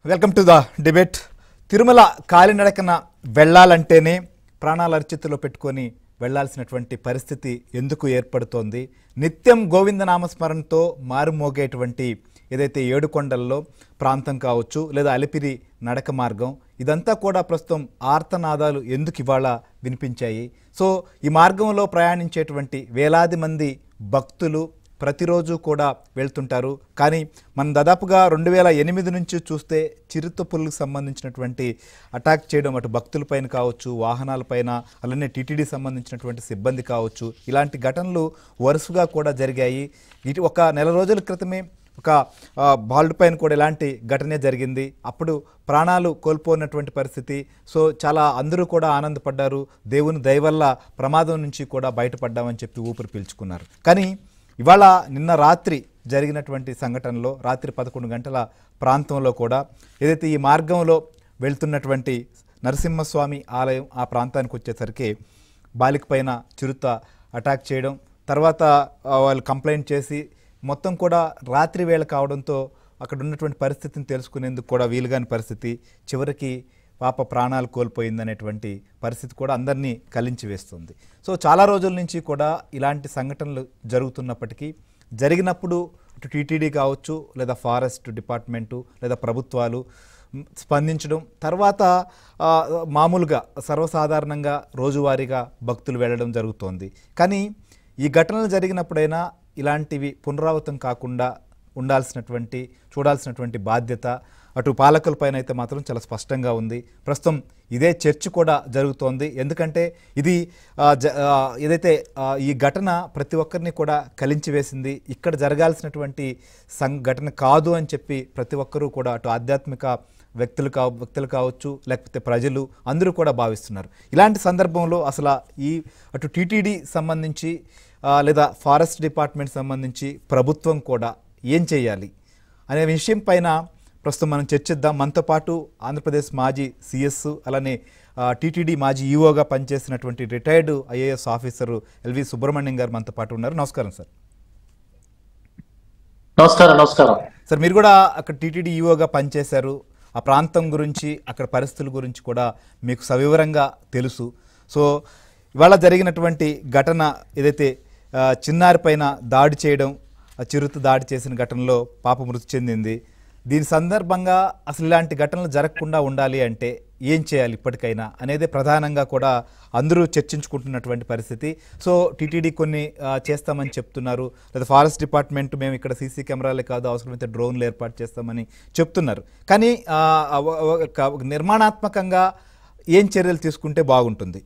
Welcome to the debate Tirumala కాలినడకన వెళ్ళాలంటేనే ప్రాణాల అరిచిత్తులో పెట్టుకొని వెళ్ళాల్సినటువంటి పరిస్థితి ఎందుకు ఏర్పడుతోంది నిత్యం గోవిందనామస్మరణతో మారుమోగేటువంటి ఏదైతే ఏడుకొండల్లో ప్రాంతం కావచ్చు లేదా అలిపిరి నడక మార్గం ఇదంతా కూడా ప్రస్తుతం ఆర్తనాదాలు ఎందుకు ఇవాళ వినిపించాయి సో ఈ మార్గంలో ప్రయాణించేటువంటి వేలాది మంది భక్తులు ప్రతిరోజు కూడా వెళ్తుంటారు కానీ మనం దాదాపుగా రెండు వేల ఎనిమిది నుంచి చూస్తే చిరుతపుల్లకు సంబంధించినటువంటి అటాక్ చేయడం అటు భక్తులపైన కావచ్చు వాహనాలపైన అలానే టీటీడీ సంబంధించినటువంటి సిబ్బంది కావచ్చు ఇలాంటి ఘటనలు వరుసగా కూడా జరిగాయి ఇటు ఒక నెల రోజుల క్రితమే ఒక ఆ, బాల్డ్ పైన కూడా ఇలాంటి ఘటనే జరిగింది అప్పుడు ప్రాణాలు కోల్పోయినటువంటి పరిస్థితి సో చాలా అందరూ కూడా ఆనందపడ్డారు దేవుని దయ వల్ల ప్రమాదం నుంచి కూడా బయటపడ్డామని చెప్పి ఊపిరి పీల్చుకున్నారు కానీ ఇవాళ నిన్న రాత్రి జరిగినటువంటి సంఘటనలో రాత్రి పదకొండు గంటల ప్రాంతంలో కూడా ఏదైతే ఈ మార్గంలో వెళ్తున్నటువంటి నరసింహస్వామి ఆలయం ఆ ప్రాంతానికి వచ్చేసరికి బాలిక పైన చిరుత అటాక్ చేయడం తర్వాత ఆ, వాళ్ళు కంప్లైంట్ చేసి మొత్తం కూడా రాత్రి వేళ కావడంతో అక్కడ ఉన్నటువంటి పరిస్థితిని తెలుసుకునేందుకు కూడా వీలుగాని పరిస్థితి చివరికి పాప ప్రాణాలు కోల్పోయిందనేటువంటి పరిస్థితి కూడా అందరినీ కలించి వేస్తుంది సో చాలా రోజుల నుంచి కూడా ఇలాంటి సంఘటనలు జరుగుతున్నప్పటికీ జరిగినప్పుడు ఇటు టీటీడీ కావచ్చు లేదా ఫారెస్ట్ డిపార్ట్మెంటు లేదా ప్రభుత్వాలు మ్, స్పందించడం తర్వాత ఆ, మామూలుగా సర్వసాధారణంగా రోజువారీగా భక్తులు వెళ్ళడం జరుగుతోంది కానీ ఈ ఘటనలు జరిగినప్పుడైనా ఇలాంటివి పునరావృతం కాకుండా ఉండాల్సినటువంటి చూడాల్సినటువంటి బాధ్యత అటు పాలకులపైన అయితే మాత్రం చాలా స్పష్టంగా ఉంది ప్రస్తుతం ఇదే చర్చ కూడా జరుగుతోంది ఎందుకంటే ఇది ఆ, జ- ఆ, ఏదైతే ఆ, ఈ ఘటన ప్రతి ఒక్కరిని కూడా కలించి వేసింది ఇక్కడ జరగాల్సినటువంటి సంఘటన కాదు అని చెప్పి ప్రతి ఒక్కరూ కూడా అటు ఆధ్యాత్మిక వ్యక్తులు కావ వ్యక్తులు కావచ్చు లేకపోతే ప్రజలు అందరూ కూడా భావిస్తున్నారు ఇలాంటి సందర్భంలో అసలు ఈ అటు టీటీడీ సంబంధించి ఆ, లేదా ఫారెస్ట్ డిపార్ట్మెంట్ సంబంధించి ప్రభుత్వం కూడా ఏం చేయాలి అనే విషయం పైన ప్రస్తుతం మనం చర్చిద్దాం మనతో పాటు ఆంధ్రప్రదేశ్ మాజీ సిఎస్ అలానే టీటీడీ మాజీ ఈఓగా పనిచేసినటువంటి retired IAS officer LV Subrahmanyam గారు మనతో పాటు ఉన్నారు నమస్కారం సార్ నమస్కారం నమస్కారం సార్ మీరు కూడా అక్కడ టీటీడీ ఈఓగా పనిచేశారు ఆ ప్రాంతం గురించి అక్కడ పరిస్థితుల గురించి కూడా మీకు సవివరంగా తెలుసు సో ఇవాళ జరిగినటువంటి ఘటన ఏదైతే ఆ, చిన్నారి పైన దాడి చేయడం ఆ చిరుత దాడి చేసిన ఘటనలో పాప మృతి చెందింది దీని సందర్భంగా అసలు ఇలాంటి ఘటనలు జరగకుండా ఉండాలి అంటే ఏం చేయాలి ఇప్పటికైనా అనేది ప్రధానంగా కూడా అందరూ చర్చించుకుంటున్నటువంటి పరిస్థితి సో టీటీడీ కొన్ని ఆ, చేస్తామని చెప్తున్నారు లేదా ఫారెస్ట్ డిపార్ట్మెంట్ మేము ఇక్కడ సీసీ కెమెరాలే కాదు అవసరమైతే డ్రోన్లు ఏర్పాటు చేస్తామని చెప్తున్నారు కానీ ఆ, అవ- అవ- ఒక నిర్మాణాత్మకంగా ఏం చర్యలు తీసుకుంటే బాగుంటుంది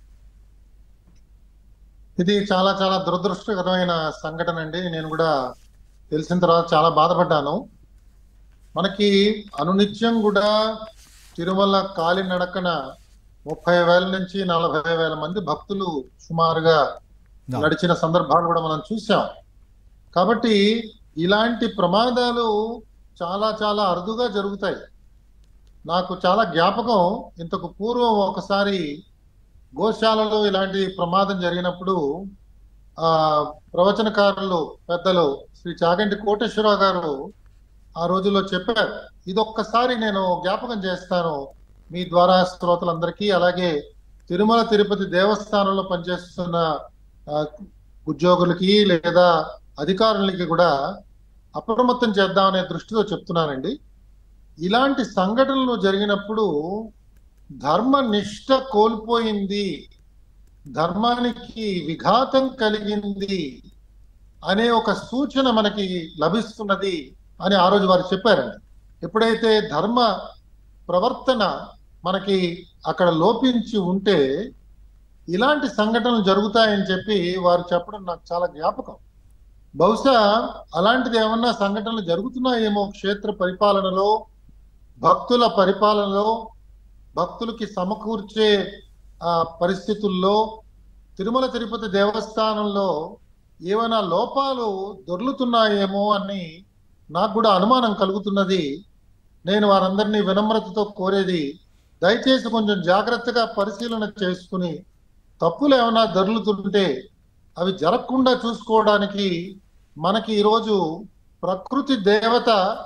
ఇది చాలా చాలా దురదృష్టకరమైన సంఘటన అండి నేను కూడా తెలిసిన తర్వాత చాలా బాధపడ్డాను మనకి అనునిత్యం కూడా తిరుమల కాలినడకన ముప్పై వేల నుంచి నలభై వేల మంది భక్తులు సుమారుగా నడిచిన సందర్భాలు కూడా మనం చూసాం కాబట్టి ఇలాంటి ప్రమాదాలు చాలా చాలా అరుదుగా జరుగుతాయి నాకు చాలా జ్ఞాపకం ఇంతకు పూర్వం ఒకసారి గోశాలలో ఇలాంటి ప్రమాదం జరిగినప్పుడు ఆ ప్రవచనకారులు పెద్దలు శ్రీ చాగంటి కోటేశ్వరరావు గారు ఆ రోజుల్లో చెప్పారు ఇదొక్కసారి నేను జ్ఞాపకం చేస్తాను మీ ద్వారా శ్రోతలందరికీ అలాగే తిరుమల తిరుపతి దేవస్థానంలో పనిచేస్తున్న ఆ, ఉద్యోగులకి లేదా అధికారులకి కూడా అప్రమత్తం చేద్దామనే దృష్టితో చెప్తున్నానండి ఇలాంటి సంఘటనలు జరిగినప్పుడు ధర్మ నిష్ట కోల్పోయింది ధర్మానికి విఘాతం కలిగింది అనే ఒక సూచన మనకి లభిస్తున్నది అని ఆ రోజు వారు చెప్పారండి ఎప్పుడైతే ధర్మ ప్రవర్తన మనకి అక్కడ లోపించి ఉంటే ఇలాంటి సంఘటనలు జరుగుతాయని చెప్పి వారు చెప్పడం నాకు చాలా జ్ఞాపకం బహుశా అలాంటిది ఏమన్నా సంఘటనలు జరుగుతున్నాయేమో క్షేత్ర పరిపాలనలో భక్తుల పరిపాలనలో భక్తులకి సమకూర్చే ఆ పరిస్థితుల్లో తిరుమల తిరుపతి దేవస్థానంలో ఏమైనా లోపాలు దొర్లుతున్నాయేమో అని నాకు కూడా అనుమానం కలుగుతున్నది నేను వారందరినీ వినమ్రతతో కోరేది దయచేసి కొంచెం జాగ్రత్తగా పరిశీలన చేసుకుని తప్పులు ఏమైనా దొర్లుతుంటే అవి జరగకుండా చూసుకోవడానికి మనకి ఈరోజు ప్రకృతి దేవత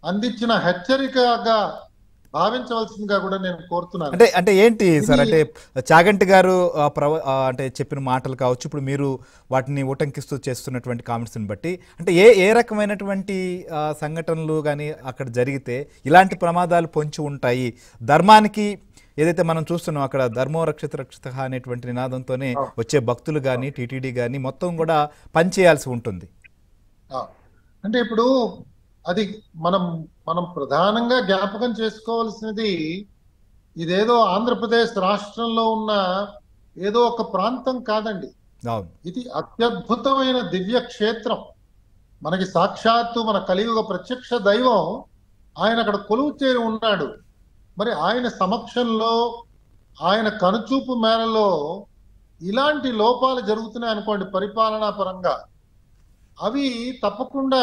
అందించిన హెచ్చరికగా భావించవలసిందిగా కూడా నేను కోరుతున్నాను అంటే అంటే ఏంటి సార్ ఇది- అంటే చాగంటి గారు ఆ, ప్రవ ఆ, అంటే చెప్పిన మాటలు కావచ్చు ఇప్పుడు మీరు వాటిని ఉటంకిస్తూ చేస్తున్నటువంటి కామెంట్స్ని బట్టి అంటే ఏ ఏ రకమైనటువంటి ఆ, సంఘటనలు కానీ అక్కడ జరిగితే ఇలాంటి ప్రమాదాలు పొంచి ఉంటాయి ధర్మానికి ఏదైతే మనం చూస్తున్నాం అక్కడ ధర్మో రక్షిత రక్షిత అనేటువంటి నినాదంతోనే వచ్చే భక్తులు కానీ టీటీడీ కానీ మొత్తం కూడా పనిచేయాల్సి ఉంటుంది ఆ, అంటే ఇప్పుడు అది మనం మనం ప్రధానంగా జ్ఞాపకం చేసుకోవాల్సినది ఇదేదో ఆంధ్రప్రదేశ్ రాష్ట్రంలో ఉన్న ఏదో ఒక ప్రాంతం కాదండి అవును ఇది అత్యద్భుతమైన దివ్య క్షేత్రం మనకి సాక్షాత్తు మన కలియుగ ప్రత్యక్ష దైవం ఆయన అక్కడ కొలువు చేరి ఉన్నాడు మరి ఆయన సమక్షంలో ఆయన కనుచూపు మేరలో ఇలాంటి లోపాలు జరుగుతున్నాయి అనుకోండి పరిపాలనా పరంగా అవి తప్పకుండా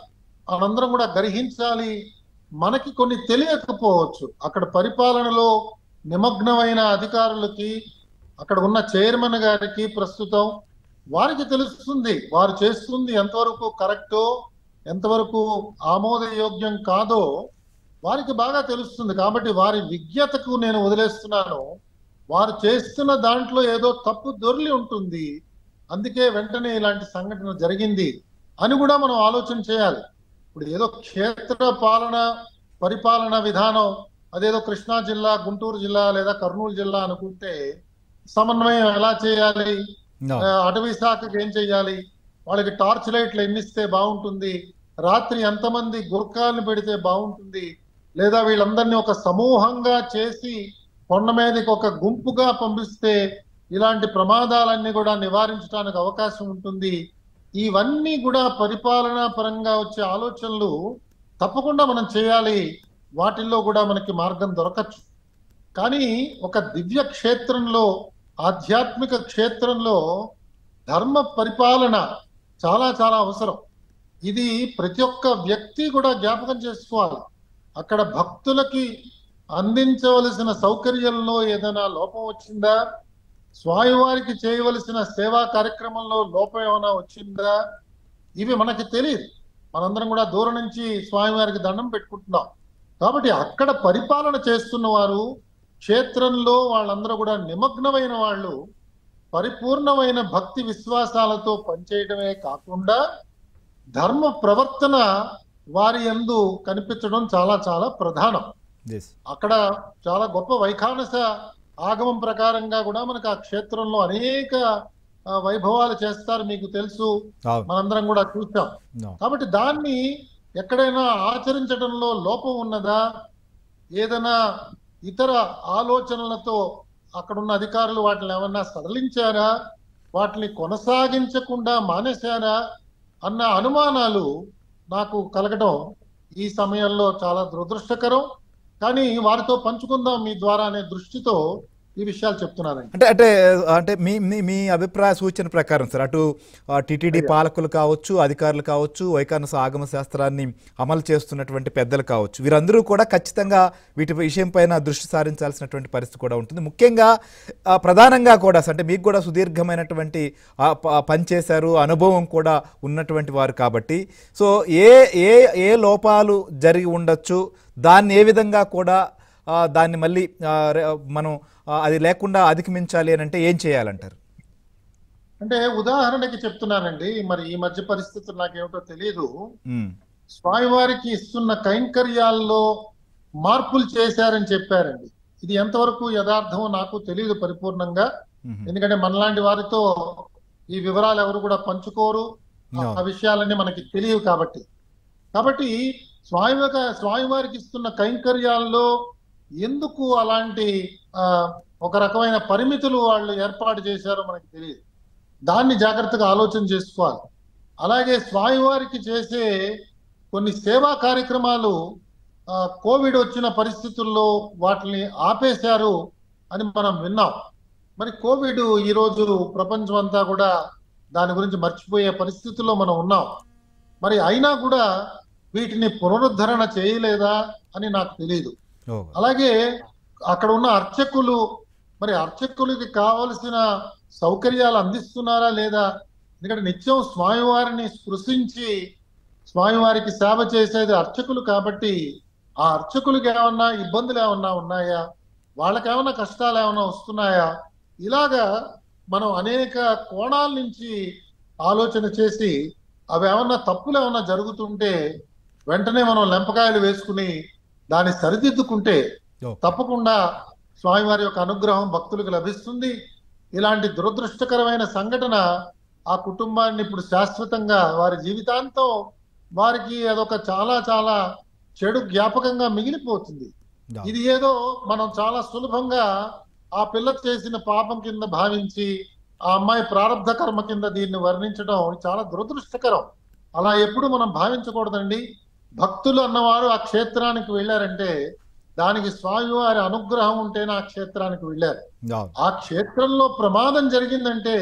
మనందరం కూడా గ్రహించాలి మనకి కొన్ని తెలియకపోవచ్చు అక్కడ పరిపాలనలో నిమగ్నమైన అధికారులకి అక్కడ ఉన్న చైర్మన్ గారికి ప్రస్తుతం వారికి తెలుస్తుంది వారు చేస్తుంది ఎంతవరకు కరెక్టో ఎంతవరకు ఆమోదయోగ్యం కాదో వారికి బాగా తెలుస్తుంది కాబట్టి వారి విజ్ఞతకు నేను వదిలేస్తున్నాను వారు చేస్తున్న దాంట్లో ఏదో తప్పు దొర్లి ఉంటుంది అందుకే వెంటనే ఇలాంటి సంఘటన జరిగింది అని కూడా మనం ఆలోచన చేయాలి ఇప్పుడు ఏదో క్షేత్ర పాలన పరిపాలన విధానం అదేదో కృష్ణా జిల్లా గుంటూరు జిల్లా లేదా కర్నూలు జిల్లా అనుకుంటే సమన్వయం ఎలా చేయాలి అవును. ఆ, అటవీ శాఖకి ఏం చెయ్యాలి వాళ్ళకి టార్చ్ లైట్లు ఎన్నిస్తే బాగుంటుంది రాత్రి ఎంతమంది గుర్కాలను పెడితే బాగుంటుంది లేదా వీళ్ళందరినీ ఒక సమూహంగా చేసి కొండ మీదకి ఒక గుంపుగా పంపిస్తే ఇలాంటి ప్రమాదాలన్నీ కూడా నివారించడానికి అవకాశం ఉంటుంది ఇవన్నీ కూడా పరిపాలనా పరంగా వచ్చే ఆలోచనలు తప్పకుండా మనం చేయాలి వాటిల్లో కూడా మనకి మార్గం దొరకచ్చు కానీ ఒక దివ్య క్షేత్రంలో ఆధ్యాత్మిక క్షేత్రంలో ధర్మ పరిపాలన చాలా చాలా అవసరం ఇది ప్రతి ఒక్క వ్యక్తి కూడా జ్ఞాపకం చేసుకోవాలి అక్కడ భక్తులకి అందించవలసిన సౌకర్యంలో ఏదైనా లోపం వచ్చిందా స్వామివారికి చేయవలసిన సేవా కార్యక్రమంలో లోపం ఏమైనా వచ్చిందా ఇవి మనకి తెలియదు మనందరం కూడా దూరం నుంచి స్వామివారికి దండం పెట్టుకుంటున్నాం కాబట్టి అక్కడ పరిపాలన చేస్తున్న వారు క్షేత్రంలో వాళ్ళందరూ కూడా నిమగ్నమైన వాళ్ళు పరిపూర్ణమైన భక్తి విశ్వాసాలతో పనిచేయడమే కాకుండా ధర్మ ప్రవర్తన వారి యందు కనిపించడం చాలా చాలా ప్రధానం Yes. అక్కడ చాలా గొప్ప వైఖానస ఆగమం ప్రకారంగా కూడా మనకు ఆ క్షేత్రంలో అనేక ఆ, వైభవాలు చేస్తారు మీకు తెలుసు అవును మనందరం కూడా చూసాం అవును. కాబట్టి దాన్ని ఎక్కడైనా ఆచరించడంలో లోపం ఉన్నదా ఏదైనా ఇతర ఆలోచనలతో అక్కడున్న అధికారులు వాటిని ఏమన్నా సడలించారా వాటిని కొనసాగించకుండా మానేశారా అన్న అనుమానాలు నాకు కలగడం ఈ సమయంలో చాలా దురదృష్టకరం కానీ వారితో పంచుకుందాం మీ ద్వారా అనే దృష్టితో ఈ విషయాలు చెప్తున్నానండి అంటే అంటే అంటే మీ మీ మీ అభిప్రాయ సూచన ప్రకారం సార్ అటు టీటీడీ పాలకులు కావచ్చు అధికారులు కావచ్చు వైకానస ఆగమ శాస్త్రాన్ని అమలు చేస్తున్నటువంటి పెద్దలు కావచ్చు వీరందరూ కూడా ఖచ్చితంగా వీటి విషయం పైన దృష్టి సారించాల్సినటువంటి పరిస్థితి కూడా ఉంటుంది ముఖ్యంగా ఆ, ప్రధానంగా కూడా అంటే మీకు కూడా సుదీర్ఘమైనటువంటి ఆ, ప- పని చేశారు అనుభవం కూడా ఉన్నటువంటి వారు కాబట్టి సో ఏ ఏ ఏ లోపాలు జరిగి ఉండొచ్చు దాన్ని ఏ విధంగా కూడా ఆ, దాన్ని మళ్ళీ ఆ, రే- మనం ఆ, అది లేకుండా అధిగమించాలి అని అంటే ఏం చేయాలంటారు అంటే ఉదాహరణకి చెప్తున్నానండి మరి ఈ మధ్య పరిస్థితులు నాకేమిటో తెలియదు ఉమ్, స్వామివారికి ఇస్తున్న కైంకర్యాల్లో మార్పులు చేశారని చెప్పారండి ఇది ఎంతవరకు యథార్థమో నాకు తెలియదు పరిపూర్ణంగా ఉమ్, ఎందుకంటే మనలాంటి వారితో ఈ వివరాలు ఎవరు కూడా పంచుకోరు ఆ- ఆ విషయాలన్నీ మనకి తెలియవు కాబట్టి కాబట్టి స్వామి స్వామివారికి ఇస్తున్న కైంకర్యాల్లో ఎందుకు అలాంటి ఆ, ఒక రకమైన పరిమితులు వాళ్ళు ఏర్పాటు చేశారో మనకి తెలియదు దాన్ని జాగ్రత్తగా ఆలోచన చేసుకోవాలి అలాగే స్వామివారికి చేసే కొన్ని సేవా కార్యక్రమాలు ఆ, కోవిడ్ వచ్చిన పరిస్థితుల్లో వాటిని ఆపేశారు అని మనం విన్నాం మరి కోవిడ్ ఈ రోజు ప్రపంచం అంతా కూడా దాని గురించి మర్చిపోయే పరిస్థితుల్లో మనం ఉన్నాం మరి అయినా కూడా వీటిని పునరుద్ధరణ చేయలేదా అని నాకు తెలియదు ఓ, అలాగే అక్కడ ఉన్న అర్చకులు మరి అర్చకులకి కావలసిన సౌకర్యాలు అందిస్తున్నారా లేదా ఎందుకంటే నిత్యం స్వామివారిని స్పృశించి స్వామివారికి సేవ చేసేది అర్చకులు కాబట్టి ఆ అర్చకులకి ఏమన్నా ఇబ్బందులు ఏమన్నా ఉన్నాయా వాళ్ళకేమన్నా కష్టాలు ఏమన్నా వస్తున్నాయా ఇలాగా మనం అనేక కోణాల నుంచి ఆలోచన చేసి అవి ఏమన్నా తప్పులు ఏమన్నా జరుగుతుంటే వెంటనే మనం లెంపకాయలు వేసుకుని దాన్ని సరిదిద్దుకుంటే ఓ. తప్పకుండా స్వామివారి యొక్క అనుగ్రహం భక్తులకు లభిస్తుంది ఇలాంటి దురదృష్టకరమైన సంఘటన ఆ కుటుంబాన్ని ఇప్పుడు శాశ్వతంగా వారి జీవితాంతం వారికి అదొక చాలా చాలా చెడు జ్ఞాపకంగా మిగిలిపోతుంది అవును. ఇది ఏదో మనం చాలా సులభంగా ఆ పిల్ల చేసిన పాపం కింద భావించి ఆ అమ్మాయి ప్రారంధ కర్మ కింద దీన్ని వర్ణించడం చాలా దురదృష్టకరం అలా ఎప్పుడు మనం భావించకూడదండి భక్తులు అన్నవారు ఆ క్షేత్రానికి వెళ్ళారంటే దానికి స్వామివారి అనుగ్రహం ఉంటేనే ఆ క్షేత్రానికి వెళ్ళారు అవును. ఆ క్షేత్రంలో ప్రమాదం జరిగిందంటే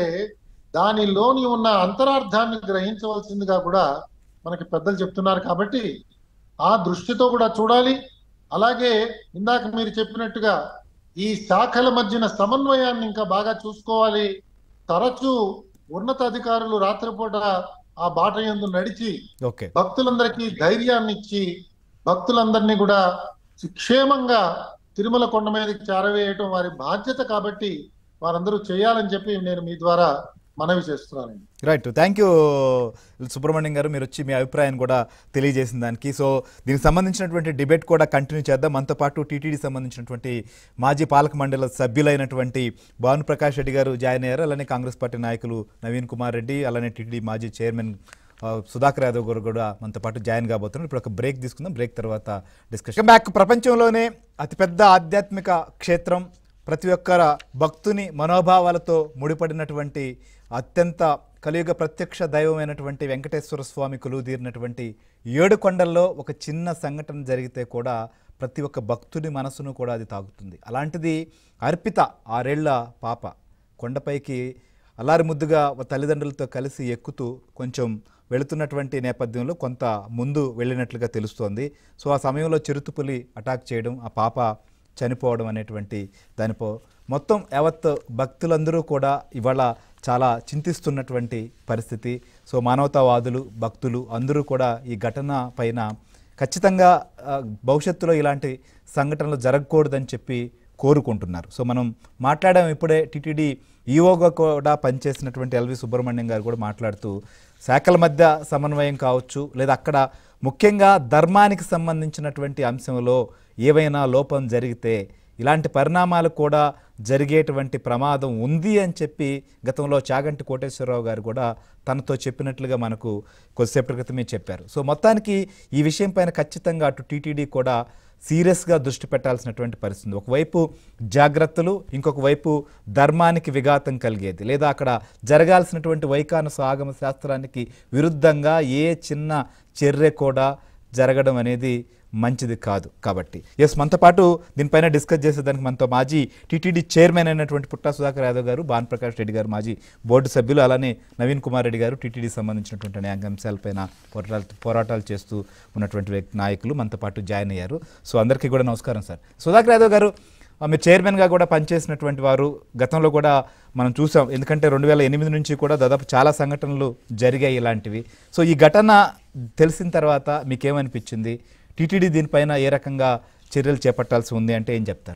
దానిలోని ఉన్న అంతరార్థాన్ని గ్రహించవలసిందిగా కూడా మనకి పెద్దలు చెప్తున్నారు కాబట్టి ఆ దృష్టితో కూడా చూడాలి అలాగే ఇందాక మీరు చెప్పినట్టుగా ఈ శాఖల మధ్యన సమన్వయాన్ని ఇంకా బాగా చూసుకోవాలి తరచూ ఉన్నతాధికారులు రాత్రిపూట ఆ బాట యందు నడిచి ఓకే భక్తులందరికీ ధైర్యాన్ని ఇచ్చి భక్తులందరినీ కూడా క్షేమంగా తిరుమల కొండ మీదకి చేరవేయటం వారి బాధ్యత కాబట్టి వారందరూ చేయాలని చెప్పి నేను మీ ద్వారా మనవి చేస్తున్నానండి రైట్ థ్యాంక్ యూ సుబ్రహ్మణ్యం గారు మీరు వచ్చి మీ అభిప్రాయాన్ని కూడా తెలియజేసిన దానికి సో దీనికి సంబంధించినటువంటి డిబేట్ కూడా కంటిన్యూ చేద్దాం మనతో పాటు టీటీడీ సంబంధించినటువంటి మాజీ పాలక మండలి సభ్యులైనటువంటి భానుప్రకాష్ రెడ్డి గారు జాయిన్ అయ్యారు అలానే కాంగ్రెస్ పార్టీ నాయకులు నవీన్ కుమార్ రెడ్డి అలానే టీటీడీ మాజీ చైర్మన్ ఆ, సుధాకర్ యాదవ్ గారు కూడా మనతో పాటు జాయిన్ కాబోతున్నారు ఇప్పుడు ఒక బ్రేక్ తీసుకుందాం బ్రేక్ తర్వాత డిస్కషన్ బ్యాక్ ప్రపంచంలోనే అతిపెద్ద ఆధ్యాత్మిక క్షేత్రం ప్రతి ఒక్కర భక్తుని మనోభావాలతో ముడిపడినటువంటి అత్యంత కలియుగ ప్రత్యక్ష దైవమైనటువంటి వెంకటేశ్వర స్వామి కొలువుదీరినటువంటి ఏడు కొండల్లో ఒక చిన్న సంఘటన జరిగితే కూడా ప్రతి ఒక్క భక్తుని మనసును కూడా అది తాగుతుంది అలాంటిది అర్పిత ఆరేళ్ల పాప కొండపైకి అల్లారి ముద్దుగా తల్లిదండ్రులతో కలిసి ఎక్కుతూ కొంచెం వెళుతున్నటువంటి నేపథ్యంలో కొంత ముందు వెళ్ళినట్లుగా తెలుస్తోంది సో ఆ సమయంలో చిరుతుపులి అటాక్ చేయడం ఆ పాప చనిపోవడం అనేటువంటి దానిపో మొత్తం యావత్ భక్తులందరూ కూడా ఇవాళ చాలా చింతిస్తున్నటువంటి పరిస్థితి సో మానవతావాదులు భక్తులు అందరూ కూడా ఈ ఘటన పైన ఖచ్చితంగా ఆ, భవిష్యత్తులో ఇలాంటి సంఘటనలు జరగకూడదని చెప్పి కోరుకుంటున్నారు సో మనం మాట్లాడాం ఇప్పుడే టీటీడీ ఈఓగా కూడా పనిచేసినటువంటి ఎల్వి సుబ్రహ్మణ్యం గారు కూడా మాట్లాడుతూ శాఖల మధ్య సమన్వయం కావచ్చు లేదా అక్కడ ముఖ్యంగా ధర్మానికి సంబంధించినటువంటి అంశంలో ఏవైనా లోపం జరిగితే ఇలాంటి పరిణామాలు కూడా జరిగేటువంటి ప్రమాదం ఉంది అని చెప్పి గతంలో చాగంటి కోటేశ్వరరావు గారు కూడా తనతో చెప్పినట్లుగా మనకు కొద్దిసేపటి క్రితమే చెప్పారు సో మొత్తానికి ఈ విషయం పైన ఖచ్చితంగా అటు టీటీడీ కూడా సీరియస్గా దృష్టి పెట్టాల్సినటువంటి పరిస్థితి ఒకవైపు జాగ్రత్తలు ఇంకొక వైపు ధర్మానికి విఘాతం కలిగేది లేదా అక్కడ జరగాల్సినటువంటి వైకానస ఆగమ శాస్త్రానికి విరుద్ధంగా ఏ చిన్న చర్య కూడా జరగడం అనేది మంచిది కాదు కాబట్టి ఎస్ మనతో పాటు దీనిపైన డిస్కస్ చేసేదానికి మనతో మాజీ టీటీడీ చైర్మన్ అయినటువంటి పుట్టా సుధాకర్ యాదవ్ గారు భాన్ ప్రకాష్ రెడ్డి గారు మాజీ బోర్డు సభ్యులు అలానే నవీన్ కుమార్ రెడ్డి గారు టీటీడీ సంబంధించినటువంటి అనేక అంశాలపైన పోరాటాలు పోరాటాలు చేస్తూ ఉన్నటువంటి వ్యక్తి నాయకులు మనతో పాటు జాయిన్ అయ్యారు సో అందరికీ కూడా నమస్కారం సార్ సుధాకర్ యాదవ్ గారు ఆ, మీరు చైర్మన్గా కూడా పనిచేసినటువంటి వారు గతంలో కూడా మనం చూసాం ఎందుకంటే రెండు వేల ఎనిమిది నుంచి కూడా దాదాపు చాలా సంఘటనలు జరిగాయి ఇలాంటివి సో ఈ ఘటన తెలిసిన తర్వాత మీకేమనిపించింది టీటీడీ దీనిపైన ఏ రకంగా చర్యలు చేపట్టాల్సి ఉంది అంటే ఏం చెప్తారు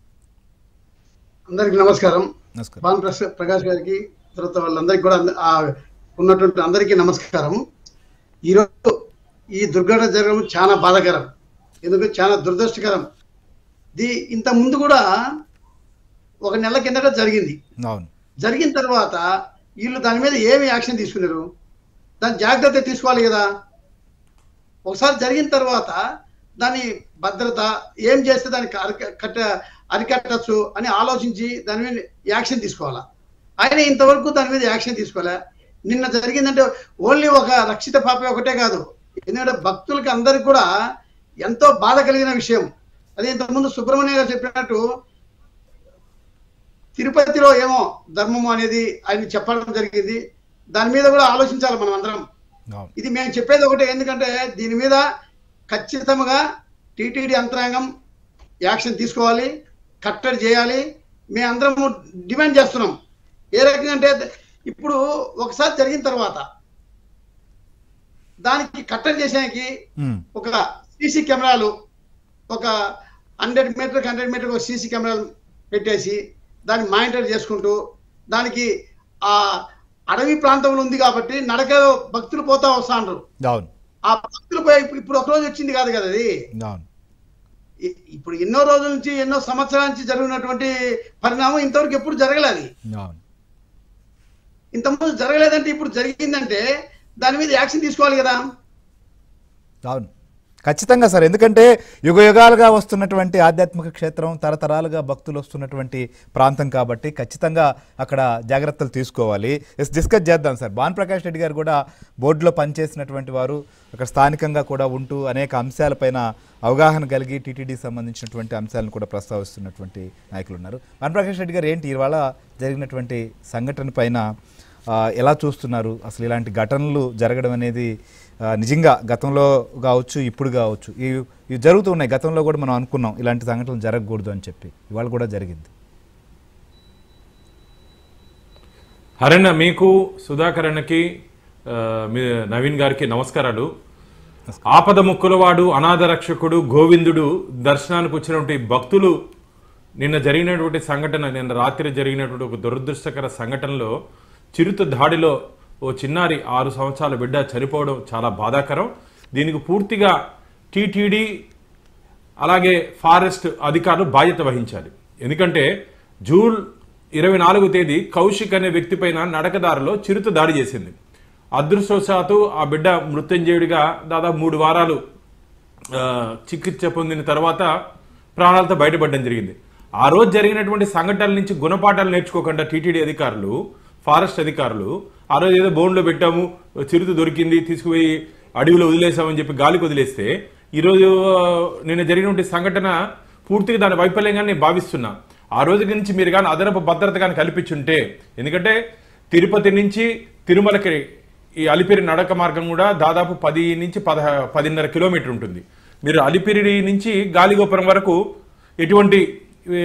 అందరికి నమస్కారం నమస్కారం భాను ప్రస- ప్రకాష్ గారికి తర్వాత వాళ్ళందరికీ కూడా అంద- ఆ ఉన్నటువంటి అందరికీ నమస్కారం ఈరోజు ఈ దుర్ఘటన జరగడం చాలా బాధాకరం ఎందుకంటే చాలా దురదృష్టకరం దీ ఇంత ముందు కూడా ఒక నెల కిందట జరిగింది అవును జరిగిన తర్వాత వీళ్ళు దాని మీద ఏమి యాక్షన్ తీసుకున్నారు దాని జాగ్రత్త తీసుకోవాలి కదా ఒకసారి జరిగిన తర్వాత దాని భద్రత ఏం చేస్తే దానికి అరిక- కట్ట అరికట్టచ్చు అని ఆలోచించి దాని మీద యాక్షన్ తీసుకోవాలా ఆయన ఇంతవరకు దాని మీద యాక్షన్ తీసుకోలే నిన్న జరిగిందంటే ఓన్లీ ఒక రక్షిత పాప ఒకటే కాదు ఎందుకంటే భక్తులకి అందరికి కూడా ఎంతో బాధ కలిగిన విషయం అదే ఇంతకుముందు సుబ్రహ్మణ్య గారు చెప్పినట్టు తిరుపతిలో ఏమో ధర్మము అనేది ఆయన చెప్పడం జరిగింది దాని మీద కూడా ఆలోచించాలి మనం అందరం అవును ఇది మేము చెప్పేది ఒకటే ఎందుకంటే దీని మీద ఖచ్చితంగా టీటీడీ యంత్రాంగం యాక్షన్ తీసుకోవాలి కట్టడి చేయాలి మేము అందరము డిమాండ్ చేస్తున్నాం ఏ రకంగా అంటే ఇప్పుడు ఒకసారి జరిగిన తర్వాత దానికి కట్టడి చేసేకి ఉమ్, ఒక సీసీ కెమెరాలు ఒక హండ్రెడ్ మీటర్ హండ్రెడ్ మీటర్ ఒక సీసీ కెమెరాలు పెట్టేసి దాన్ని మానిటర్ చేసుకుంటూ దానికి ఆ అడవి ప్రాంతంలో ఉంది కాబట్టి నడకలో భక్తులు పోతా వస్తాండ్రు అవును ఆ భక్తులు పోయి ఇప్పుడు- ఇప్పుడు ఒక రోజు వచ్చింది కాదు కదా అది అవును ఇ- ఇప్పుడు ఎన్నో రోజుల నుంచి ఎన్నో సంవత్సరాల నుంచి జరిగినటువంటి పరిణామం ఇంతవరకు ఎప్పుడు జరగలేదు అవును ఇంతకుముందు జరగలేదంటే ఇప్పుడు జరిగిందంటే దాని మీద యాక్షన్ తీసుకోవాలి కదా అవును ఖచ్చితంగా సార్ ఎందుకంటే యుగ యుగాలుగా వస్తున్నటువంటి ఆధ్యాత్మిక క్షేత్రం తరతరాలుగా భక్తులు వస్తున్నటువంటి ప్రాంతం కాబట్టి ఖచ్చితంగా అక్కడ జాగ్రత్తలు తీసుకోవాలి ఎస్ డిస్కస్ చేద్దాం సార్ భాన్ ప్రకాష్ రెడ్డి గారు కూడా బోర్డులో పనిచేసినటువంటి వారు అక్కడ స్థానికంగా కూడా ఉంటూ అనేక అంశాలపైన అవగాహన కలిగి టీటీడీకి సంబంధించినటువంటి అంశాలను కూడా ప్రస్తావిస్తున్నటువంటి నాయకులు ఉన్నారు భాన్ ప్రకాష్ రెడ్డి గారు ఏంటి ఇవాళ జరిగినటువంటి సంఘటన పైన ఆ, ఎలా చూస్తున్నారు అసలు ఇలాంటి ఘటనలు జరగడం అనేది ఆ, నిజంగా గతంలో కావచ్చు ఇప్పుడు కావచ్చు ఇవి ఇవి జరుగుతూ ఉన్నాయి గతంలో కూడా మనం అనుకున్నాం ఇలాంటి సంఘటనలు జరగకూడదు అని చెప్పి ఇవాళ కూడా జరిగింది హరణ మీకు సుధాకర్ అన్నకి ఆ, మీ నవీన్ గారికి నమస్కారాలు ఆపద ముక్కులవాడు అనాథ రక్షకుడు గోవిందుడు దర్శనానికి వచ్చినటువంటి భక్తులు నిన్న జరిగినటువంటి సంఘటన నిన్న రాత్రి జరిగినటువంటి ఒక దురదృష్టకర సంఘటనలో చిరుత దాడిలో ఓ చిన్నారి ఆరు సంవత్సరాల బిడ్డ చనిపోవడం చాలా బాధాకరం దీనికి పూర్తిగా టీటీడీ అలాగే ఫారెస్ట్ అధికారులు బాధ్యత వహించాలి ఎందుకంటే జూన్ ఇరవై నాలుగు తేదీ కౌశిక్ అనే వ్యక్తి పైన నడకదారిలో చిరుత దాడి చేసింది అదృష్టవశాత్తు ఆ బిడ్డ మృత్యుంజయుడిగా దాదాపు మూడు వారాలు ఆ, చికిత్స పొందిన తర్వాత ప్రాణాలతో బయటపడడం జరిగింది ఆ రోజు జరిగినటువంటి సంఘటనల నుంచి గుణపాఠాలు నేర్చుకోకుండా టీటీడీ అధికారులు ఫారెస్ట్ అధికారులు ఆ రోజు ఏదో బోన్లో పెట్టాము చిరుత దొరికింది తీసుకుపోయి అడవిలో వదిలేసామని చెప్పి గాలికి వదిలేస్తే ఈరోజు ఆ, నిన్న జరిగినటువంటి సంఘటన పూర్తిగా దాని వైఫల్యంగా నేను భావిస్తున్నా ఆ రోజు నుంచి మీరు కానీ అదనపు భద్రత కానీ కల్పించుంటే ఎందుకంటే తిరుపతి నుంచి తిరుమలకి ఈ అలిపిరి నడక మార్గం కూడా దాదాపు పది నుంచి పదహ పదిన్నర కిలోమీటర్ ఉంటుంది మీరు అలిపిరి నుంచి గాలిగోపురం వరకు ఎటువంటి ఏ,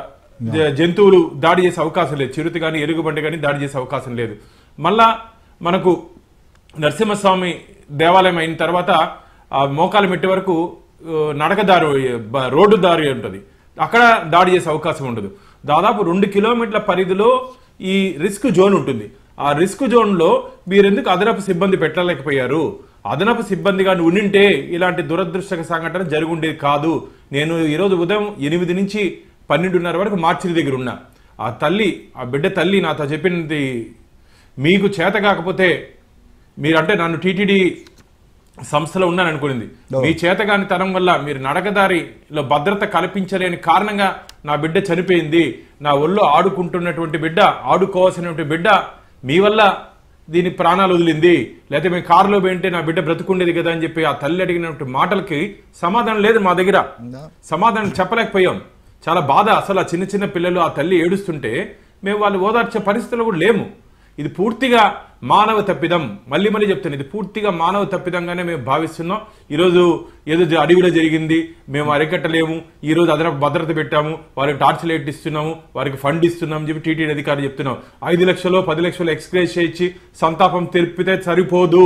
జ- జంతువులు దాడి చేసే అవకాశం లేదు చిరుత కానీ ఎలుగుబంటి కానీ దాడి చేసే అవకాశం లేదు మళ్ళా మనకు నరసింహస్వామి దేవాలయం అయిన తర్వాత ఆ మోకాల మెట్టి వరకు ఆ, నడకదారు బ- రోడ్డు దారి ఉంటుంది అక్కడ దాడి చేసే అవకాశం ఉండదు దాదాపు రెండు కిలోమీటర్ల పరిధిలో ఈ రిస్క్ జోన్ ఉంటుంది ఆ రిస్క్ జోన్లో మీరెందుకు అదనపు సిబ్బంది పెట్టలేకపోయారు అదనపు సిబ్బందిగా ఉండింటే ఇలాంటి దురదృష్టక సంఘటన జరుగుండేది కాదు నేను ఈరోజు ఉదయం ఎనిమిది నుంచి పన్నెండున్నర వరకు మార్చిరి దగ్గర ఉన్నా ఆ తల్లి ఆ బిడ్డ తల్లి నాతో చెప్పింది మీకు చేత కాకపోతే మీరంటే నన్ను టీటీడీ సంస్థలో ఉన్నాను అనుకునింది మీ చేతగాని తరం వల్ల మీరు నడకదారిలో భద్రత కల్పించలేని కారణంగా నా బిడ్డ చనిపోయింది నా ఒళ్ళో ఆడుకుంటున్నటువంటి బిడ్డ ఆడుకోవాల్సినటువంటి బిడ్డ మీ వల్ల దీని ప్రాణాలు వదిలింది లేకపోతే మేము కారులో పోయింటే నా బిడ్డ బ్రతుకుండేది కదా అని చెప్పి ఆ తల్లి అడిగినటువంటి మాటలకి సమాధానం లేదు మా దగ్గర సమాధానం చెప్పలేకపోయాం చాలా బాధ అసలు ఆ చిన్న చిన్న పిల్లలు ఆ తల్లి ఏడుస్తుంటే మేము వాళ్ళు ఓదార్చే పరిస్థితులు కూడా లేము ఇది పూర్తిగా మానవ తప్పిదం మళ్ళీ మళ్ళీ చెప్తాను ఇది పూర్తిగా మానవ తప్పిదంగానే మేము భావిస్తున్నాం ఈరోజు ఏదో జ- అడవిలో జరిగింది మేము అరికట్టలేము ఈ రోజు అదనపు భద్రత పెట్టాము వారికి టార్చ్ లైట్ ఇస్తున్నాము వారికి ఫండ్ ఇస్తున్నాం అని చెప్పి టీటీడీ అధికారులు చెప్తున్నాం ఐదు లక్షలు పది లక్షలు ఎక్స్ప్రెస్ చేయించి సంతాపం తెలిపితే సరిపోదు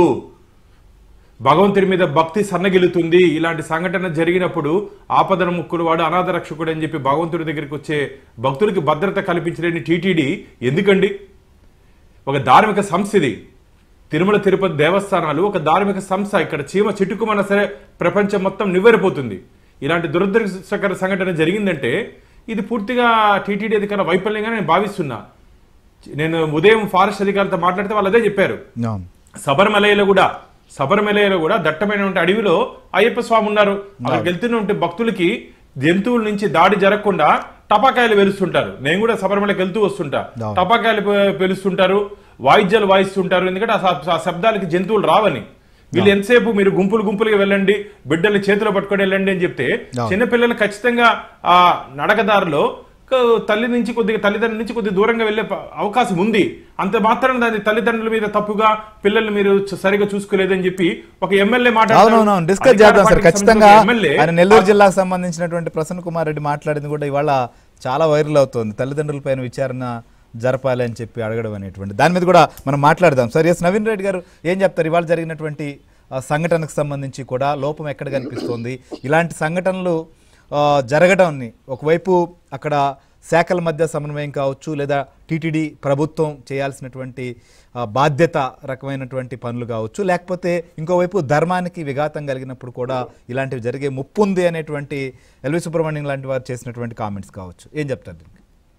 భగవంతుడి మీద భక్తి సన్నగిలుతుంది ఇలాంటి సంఘటన జరిగినప్పుడు ఆపదన ముక్కుడు వాడు అనాథ రక్షకుడు అని చెప్పి భగవంతుడి దగ్గరికి వచ్చే భక్తులకి భద్రత కల్పించలేని టీటీడీ ఎందుకండి ఒక ధార్మిక సంస్థ ఇది తిరుమల తిరుపతి దేవస్థానాలు ఒక ధార్మిక సంస్థ ఇక్కడ చీమ చిటుకుమన్నా సరే ప్రపంచం మొత్తం నివ్వెరపోతుంది ఇలాంటి దురదృష్టకర సంఘటన జరిగిందంటే ఇది పూర్తిగా టీటీడీ అధికారుల వైఫల్యంగా నేను భావిస్తున్నా నేను ఉదయం ఫారెస్ట్ అధికారులతో మాట్లాడితే వాళ్ళు అదే చెప్పారు అవును శబరిమలలో కూడా శబరిమలలో కూడా దట్టమైనటువంటి అడవిలో అయ్యప్ప స్వామి ఉన్నారు అక్కడికి వెళ్తున్నటువంటి భక్తులకి జంతువుల నుంచి దాడి జరగకుండా టపాకాయలు వెలుస్తుంటారు నేను కూడా శబరిమలకి వెళ్తూ వస్తుంటా అవును. టపాకాయలు పె- పెలుస్తుంటారు వాయిద్యాలు వాయిస్తుంటారు ఎందుకంటే ఆ శ- ఆ శబ్దాలకి జంతువులు రావని వీళ్ళు ఎంతసేపు మీరు గుంపులు గుంపులుగా వెళ్ళండి బిడ్డల్ని చేతిలో పట్టుకొని వెళ్ళండి అని చెప్తే అవును. చిన్న పిల్లలు ఖచ్చితంగా ఆ నడకదారిలో క- తల్లి నుంచి కొద్దిగా తల్లిదండ్రుల నుంచి కొద్దిగా దూరంగా వెళ్ళే ప- అవకాశం ఉంది అంత మాత్రం దాని తల్లిదండ్రుల మీద తప్పుగా పిల్లల్ని మీరు చ- సరిగా చూసుకోలేదని చెప్పి ఒక ఎమ్మెల్యే అవునవును డిస్కస్ చేద్దాం సార్ ఖచ్చితంగా ఎమ్మెల్యే ఆయన నెల్లూరు జిల్లాకు సంబంధించినటువంటి ప్రసన్న కుమార్ రెడ్డి మాట్లాడింది కూడా ఇవాళ చాలా వైరల్ అవుతోంది తల్లిదండ్రులపైన విచారణ జరపాలి అని చెప్పి అడగడం అనేటువంటి దాని మీద కూడా మనం మాట్లాడదాం సార్ ఎస్ నవీన్ రెడ్డి గారు ఏం చెప్తారు ఇవాళ జరిగినటువంటి ఆ, సంఘటనకు సంబంధించి కూడా లోపం ఎక్కడ కనిపిస్తోంది ఇలాంటి సంఘటనలు ఆ, జరగడాన్ని ఒకవైపు అక్కడ శాఖల మధ్య సమన్వయం కావచ్చు లేదా టీటీడీ ప్రభుత్వం చేయాల్సినటువంటి ఆ, బాధ్యత రకమైనటువంటి పనులు కావచ్చు లేకపోతే ఇంకోవైపు ధర్మానికి విఘాతం కలిగినప్పుడు కూడా ఇలాంటివి జరిగే ముప్పు ఉంది అనేటువంటి ఎల్వి సుబ్రహ్మణ్యం లాంటి వారు చేసినటువంటి కామెంట్స్ కావచ్చు ఏం చెప్తారు దీనికి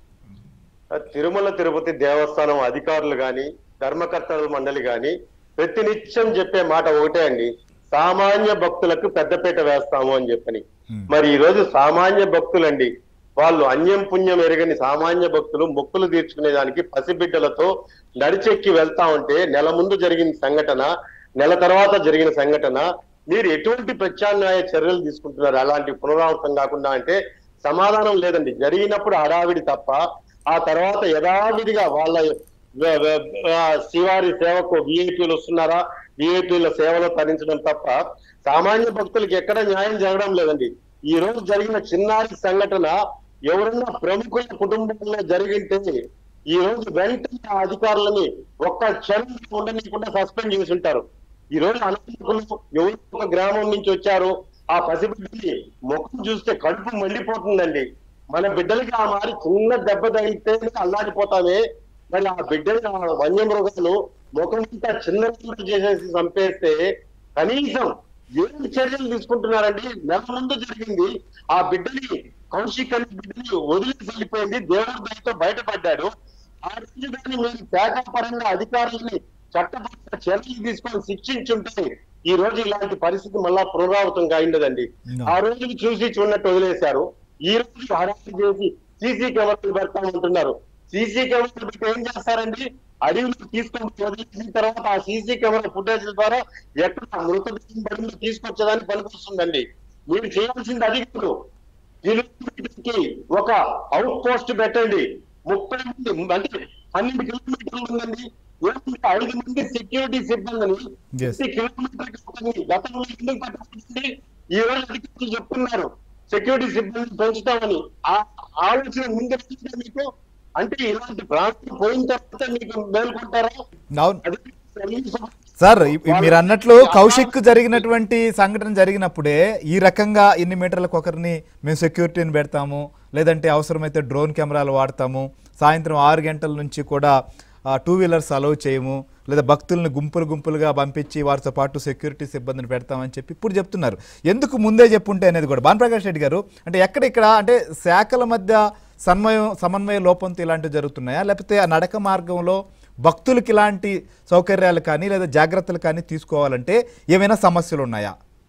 తిరుమల తిరుపతి దేవస్థానం అధికారులు గాని ధర్మకర్తల మండలి గాని ప్రతినిత్యం చెప్పే మాట ఒకటే అండి సామాన్య భక్తులకు పెద్దపీట వేస్తాము అని చెప్పని మరి ఈ రోజు సామాన్య భక్తులండి వాళ్ళు అన్యం పుణ్యం ఎరగని సామాన్య భక్తులు మొక్కులు తీర్చుకునే దానికి పసిబిడ్డలతో నడిచెక్కి వెళ్తా ఉంటే నెల ముందు జరిగిన సంఘటన నెల తర్వాత జరిగిన సంఘటన మీరు ఎటువంటి ప్రత్యామ్నాయ చర్యలు తీసుకుంటున్నారు అలాంటి పునరావృతం కాకుండా అంటే సమాధానం లేదండి జరిగినప్పుడు హడావిడి తప్ప ఆ తర్వాత యథావిధిగా వాళ్ళ వ- వ- ఆ శ్రీవారి సేవకు విఐపీలు వస్తున్నారా విఐపీల సేవలో తరించడం తప్ప సామాన్య భక్తులకు ఎక్కడ న్యాయం జరగడం లేదండి ఈ రోజు జరిగిన చిన్నారి సంఘటన ఎవరన్నా ప్రముఖుల కుటుంబంలో జరిగింటే ఈ రోజు వెంటనే ఆ అధికారులని ఒక్క క్షణం ఉండనీయకుండా సస్పెండ్ చేసి ఉంటారు ఈ రోజు అనంతపురం ఎవరు ఒక గ్రామం నుంచి వచ్చారు ఆ పసిబిడ్డని ముఖం చూస్తే కడుపు మండిపోతుందండి మన బిడ్డలకి ఆ మారి చిన్న దెబ్బ తగిలితే అల్లాడిపోతామే మరి ఆ బిడ్డని ఆ వన్యమృగాలు ముఖం అంతా చిన్న చిన్న చేసేసి చంపేస్తే కనీసం ఏం చర్యలు తీసుకుంటున్నారండి నెల ముందు జరిగింది ఆ బిడ్డని కౌశిక్ అనే బిడ్డని వదిలేసి వెళ్ళిపోయింది దేవుడి దయతో బయటపడ్డాడు ఆ రోజు కానీ మీరు శాఖాపరంగా అధికారులని చట్టపరంగా చర్యలు తీసుకొని శిక్షించుంటే ఈ రోజు ఇలాంటి పరిస్థితి మళ్ళా పునరావృతం కాయిండదండి No. ఆ రోజు చూసి చూడనట్టు వదిలేశారు ఈ రోజు హడాలి చేసి సీసీ కెమెరాలు పెడతామంటున్నారు సీసీ కెమెరాలు పెట్టి ఏం చేస్తారండి అడవిలో తీసుకొని వదిలేసిన తర్వాత ఆ సీసీ కెమెరా ఫుటేజ్ ద్వారా ఎక్కడ మృతదేహం పడిందో తీసుకొచ్చేదానికి పనికొస్తుందండి మీరు చేయాల్సింది అది కాదు కిలోమీటర్ కి ఒక అవుట్ పోస్ట్ పెట్టండి ముప్పై మంది అంటే పన్నెండు కిలోమీటర్లు ఉందండి ఏమంటే ఐదు మంది సెక్యూరిటీ సిబ్బందిని Yes. ప్రతి కిలోమీటర్ కి ఒకరిని గతంలో ఎందుకు పట్టుకుంటుంది ఈ రోజు అధికారులు చెప్తున్నారు సెక్యూరిటీ సిబ్బంది పెంచుతామని ఆ ఆలోచన ముందు వచ్చిందా మీకు అంటే ఇలాంటి ప్రాంతం పోయిన తర్వాత మీకు మేల్కొంటారా అవును అది కనీసం సార్ ఇ- మీరు అన్నట్లు కౌశిక్ జరిగినటువంటి సంఘటన జరిగినప్పుడే ఈ రకంగా ఇన్ని మీటర్లకు ఒకరిని మేము సెక్యూరిటీని పెడతాము లేదంటే అవసరమైతే డ్రోన్ కెమెరాలు వాడతాము సాయంత్రం ఆరు గంటల నుంచి కూడా టూ వీలర్స్ అలౌ చేయము లేదా భక్తుల్ని గుంపులు గుంపులుగా పంపించి వారితో పాటు సెక్యూరిటీ సిబ్బందిని పెడతామని చెప్పి ఇప్పుడు చెప్తున్నారు ఎందుకు ముందే చెప్పుంటే అనేది కూడా భానుప్రకాష్ రెడ్డి గారు అంటే ఎక్కడ ఇక్కడ అంటే శాఖల మధ్య సమన్వయం సమన్వయ లోపంతో ఇలాంటివి జరుగుతున్నాయా లేకపోతే ఆ నడక మార్గంలో భక్తులకి ఇలాంటి సౌకర్యాలు కానీ లేదా జాగ్రత్తలు కానీ తీసుకోవాలంటే ఏమైనా సమస్యలు ఉన్నాయా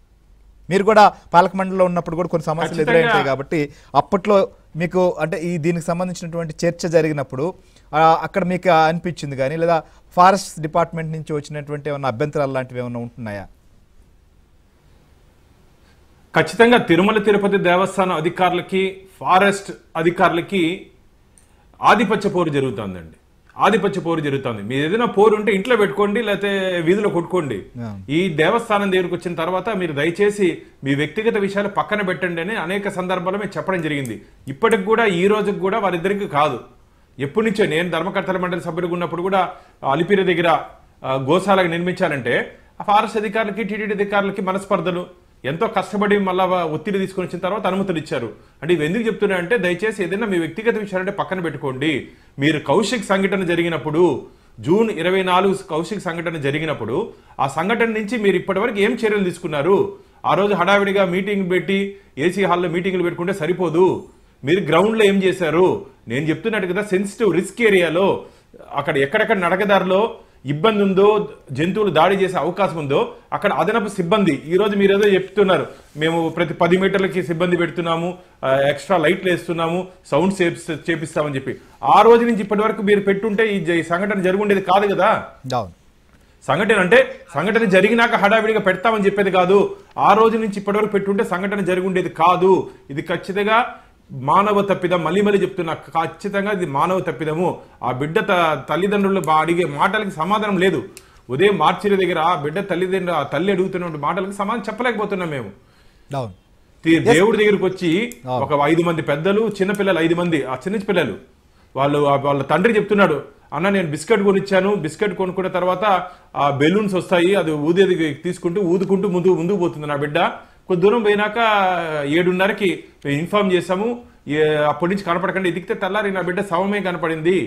మీరు కూడా పాలక మండలిలో ఉన్నప్పుడు కూడా కొన్ని సమస్యలు ఖచ్చితంగా. ఎదురైంటాయి కాబట్టి అప్పట్లో మీకు అంటే ఈ దీనికి సంబంధించినటువంటి చర్చ జరిగినప్పుడు ఆ, అక్కడ మీకు అనిపించింది కానీ లేదా ఫారెస్ట్ డిపార్ట్మెంట్ నుంచి వచ్చినటువంటి ఏమైనా అభ్యంతరాలు లాంటివి ఏమైనా ఉంటున్నాయా ఖచ్చితంగా తిరుమల తిరుపతి దేవస్థానం అధికారులకి ఫారెస్ట్ అధికారులకి ఆధిపత్య పోరు జరుగుతుందండి ఆధిపత్య పోరు జరుగుతుంది మీరు ఏదైనా పోరు ఉంటే ఇంట్లో పెట్టుకోండి లేకపోతే వీధిలో కొట్టుకోండి Yeah. ఈ దేవస్థానం దగ్గరికి వచ్చిన తర్వాత మీరు దయచేసి మీ వ్యక్తిగత విషయాలు పక్కన పెట్టండి అని అనేక సందర్భాల్లో మేము చెప్పడం జరిగింది ఇప్పటికి కూడా ఈ రోజుకి కూడా వారిద్దరికి కాదు ఎప్పటి నుంచో నేను ధర్మకర్తల మండలి సభ్యుడిగా ఉన్నప్పుడు కూడా అలిపిరి దగ్గర ఆ, గోశాలకు నిర్మించాలంటే ఆ ఫారెస్ట్ అధికారులకి టీటీడీ అధికారులకి మనస్పర్ధలు ఎంతో కష్టపడి మళ్ళా ఒత్తిడి తీసుకొని వచ్చిన తర్వాత అనుమతులు ఇచ్చారు అంటే ఇవి ఎందుకు చెప్తున్నా అంటే దయచేసి ఏదైనా మీ వ్యక్తిగత విషయాలంటే పక్కన పెట్టుకోండి మీరు కౌశిక్ సంఘటన జరిగినప్పుడు జూన్ ఇరవై నాలుగు కౌశిక్ సంఘటన జరిగినప్పుడు ఆ సంఘటన నుంచి మీరు ఇప్పటివరకు ఏం చర్యలు తీసుకున్నారు ఆ రోజు హడావిడిగా మీటింగ్ పెట్టి ఏసీ హాల్లో మీటింగ్లు పెట్టుకుంటే సరిపోదు మీరు గ్రౌండ్లో ఏం చేశారు నేను చెప్తున్నట్టు కదా సెన్సిటివ్ రిస్క్ ఏరియాలో అక్కడ ఎక్కడెక్కడ నడకదారిలో ఇబ్బంది ఉందో జంతువులు దాడి చేసే అవకాశం ఉందో అక్కడ అదనపు సిబ్బంది ఈ రోజు మీరు ఏదో చెప్తున్నారు మేము ప్రతి పది మీటర్లకి సిబ్బంది పెడుతున్నాము ఆ, ఎక్స్ట్రా లైట్లు వేస్తున్నాము సౌండ్ చేపి చేపిస్తామని చెప్పి ఆ రోజు నుంచి ఇప్పటి వరకు మీరు పెట్టుంటే ఈ జ- ఈ సంఘటన జరుగుండేది కాదు కదా అవును సంఘటన అంటే సంఘటన జరిగినాక హడావిడిగా పెడతామని చెప్పేది కాదు ఆ రోజు నుంచి ఇప్పటివరకు పెట్టుంటే సంఘటన జరిగి ఉండేది కాదు ఇది ఖచ్చితంగా మానవ తప్పిదం మళ్ళీ మళ్ళీ చెప్తున్నా ఖచ్చితంగా ఇది మానవ తప్పిదము ఆ బిడ్డ త- తల్లిదండ్రులు బా- అడిగే మాటలకి సమాధానం లేదు ఉదయం మార్చిరి దగ్గర ఆ బిడ్డ తల్లిదండ్రులు ఆ తల్లి అడుగుతున్న మాటలకు సమాధానం చెప్పలేకపోతున్నాం మేము అవును తి- దేవుడి దగ్గరికి వచ్చి అవును. ఒక ఐదు మంది పెద్దలు చిన్న పిల్లలు ఐదు మంది ఆ చిన్న పిల్లలు వాళ్ళు ఆ- వాళ్ళ తండ్రి చెప్తున్నాడు అన్న నేను బిస్కెట్ కొనిచ్చాను బిస్కెట్ కొనుక్కున్న తర్వాత ఆ బెలూన్స్ వస్తాయి అది ఊదేది తీసుకుంటూ ఊదుకుంటూ ముందు ముందుకు పోతుంది నా బిడ్డ కొద్ది దూరం పోయినాక ఏడున్నరకి ఇన్ఫార్మ్ చేశాము ఏ- అప్పటి నుంచి కనపడకండి ఎదిగితే తెల్లారి నా బిడ్డ శవమే కనపడింది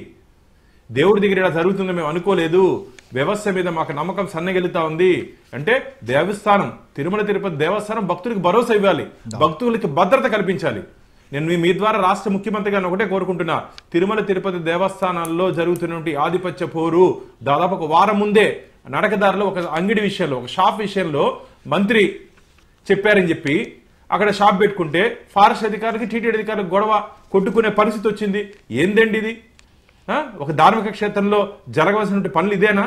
దేవుడి దగ్గర ఇలా జరుగుతుందో మేము అనుకోలేదు వ్యవస్థ మీద మాకు నమ్మకం సన్నగిలుతా ఉంది అంటే దేవస్థానం తిరుమల తిరుపతి దేవస్థానం భక్తులకు భరోసా ఇవ్వాలి భక్తులకి భద్రత కల్పించాలి నేను మీ- మీ ద్వారా రాష్ట్ర ముఖ్యమంత్రి గారిని ఒకటే కోరుకుంటున్నా తిరుమల తిరుపతి దేవస్థానాల్లో జరుగుతున్నటువంటి ఆధిపత్య పోరు దాదాపు ఒక వారం ముందే నడకదారిలో ఒక అంగడి విషయంలో ఒక షాప్ విషయంలో మంత్రి చెప్పారని చెప్పి అక్కడ షాప్ పెట్టుకుంటే ఫారెస్ట్ అధికారులకి టీటీడీ అధికారులకు గొడవ కొట్టుకునే పరిస్థితి వచ్చింది ఏందండి ఇది ఆ? ఒక ధార్మిక క్షేత్రంలో జరగవలసిన పనులు ఇదేనా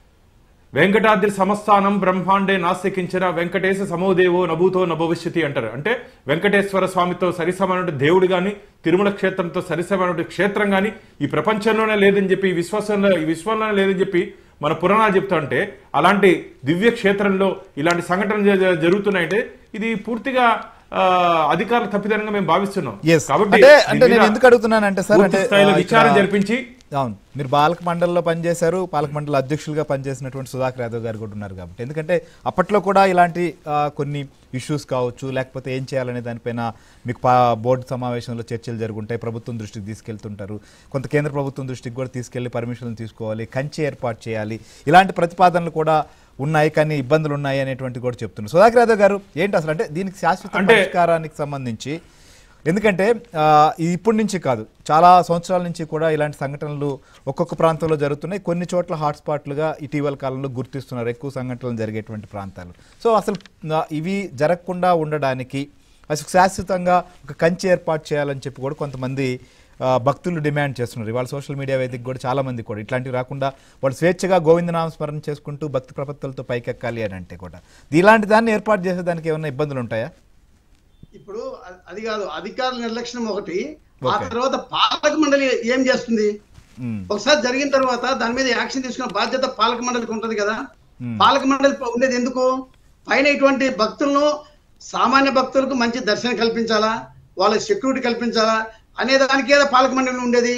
వెంకటాద్రి సమస్థానం బ్రహ్మాండే నాస్తికించిన వెంకటేశ సమోదేవో నభూతో నభవిష్యతి అంటారు అంటే వెంకటేశ్వర స్వామితో సరిసమైనటువంటి దేవుడు గాని తిరుమల క్షేత్రంతో సరిసమైనటువంటి క్షేత్రం గాని ఈ ప్రపంచంలోనే లేదని చెప్పి ఈ విశ్వాసంలో ఈ విశ్వంలోనే లేదని చెప్పి మన పురాణాలు చెప్తా ఉంటే అలాంటి దివ్య క్షేత్రంలో ఇలాంటి సంఘటనలు జ- జ- జరుగుతున్నాయంటే ఇది పూర్తిగా ఆ, అధికారుల తప్పిదనంగా మేము భావిస్తున్నాం ఎస్ కాబట్టి అంటే అంటే దీని నేను మీద ఎందుకు అడుగుతున్నానంటే సార్ పూర్తి అంటే స్థాయిలో ఆ, విచారణ ఇక్కడ- జరిపించి అవును మీరు పాలక మండలిలో పనిచేశారు పాలక మండలి అధ్యక్షులుగా పనిచేసినటువంటి సుధాకర్ యాదవ్ గారు కూడా ఉన్నారు కాబట్టి ఎందుకంటే అప్పట్లో కూడా ఇలాంటి ఆ, కొన్ని ఇష్యూస్ కావచ్చు లేకపోతే ఏం చేయాలనే దానిపైన మీకు పా బోర్డు సమావేశంలో చర్చలు జరుగుంటాయి ప్రభుత్వం దృష్టికి తీసుకెళ్తుంటారు కొంత కేంద్ర ప్రభుత్వం దృష్టికి కూడా తీసుకెళ్లి పర్మిషన్లు తీసుకోవాలి కంచె ఏర్పాటు చేయాలి ఇలాంటి ప్రతిపాదనలు కూడా ఉన్నాయి కానీ ఇబ్బందులు ఉన్నాయి అనేటువంటి కూడా చెప్తున్నారు సుధాకర్ యాదవ్ గారు ఏంటి అసలు అంటే దీనికి శాశ్వత అంటే- పరిష్కారానికి సంబంధించి ఎందుకంటే ఆ, ఇది ఇప్పటి నుంచి కాదు చాలా సంవత్సరాల నుంచి కూడా ఇలాంటి సంఘటనలు ఒక్కొక్క ప్రాంతంలో జరుగుతున్నాయి కొన్ని చోట్ల హాట్స్పాట్లుగా ఇటీవల కాలంలో గుర్తిస్తున్నారు ఎక్కువ సంఘటనలు జరిగేటువంటి ప్రాంతాలు సో అసలు ఆ, ఇవి జరగకుండా ఉండడానికి అసలు శాశ్వతంగా ఒక కంచె ఏర్పాటు చేయాలని చెప్పి కూడా కొంతమంది ఆ, భక్తులు డిమాండ్ చేస్తున్నారు ఇవాళ సోషల్ మీడియా వేదిక కూడా చాలా మంది కూడా ఇట్లాంటివి రాకుండా వాళ్ళు స్వేచ్ఛగా గోవిందనామ స్మరణ చేసుకుంటూ భక్తి ప్రపత్తులతో పైకెక్కాలి అని అంటే కూడా ఇలాంటి దాన్ని ఏర్పాటు చేసేదానికి ఏమైనా ఇబ్బందులు ఉంటాయా ఇప్పుడు అ- అది కాదు అధికారుల నిర్లక్ష్యం ఒకటి ఆ Okay. తర్వాత పాలక మండలి ఏం చేస్తుంది ఉమ్, ఒకసారి జరిగిన తర్వాత దాని మీద యాక్షన్ తీసుకున్న బాధ్యత పాలక మండలికి ఉంటుంది కదా Hmm. పాలక మండలి ప- ఉండేది ఎందుకు పైన ఇటువంటి భక్తులను సామాన్య భక్తులకు మంచి దర్శనం కల్పించాలా వాళ్ళకి సెక్యూరిటీ కల్పించాలా అనే దానికి ఏదో పాలక మండలి ఉండేది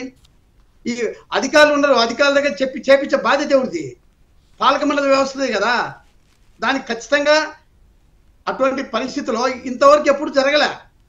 ఈ అధికారులు ఉండరు అధికారుల దగ్గర చెప్పి చేపించే బాధ్యత ఎవరిది పాలక మండలి వ్యవస్థదే కదా దానికి ఖచ్చితంగా అటువంటి పరిస్థితిలో ఇంతవరకు ఎప్పుడు జరగలే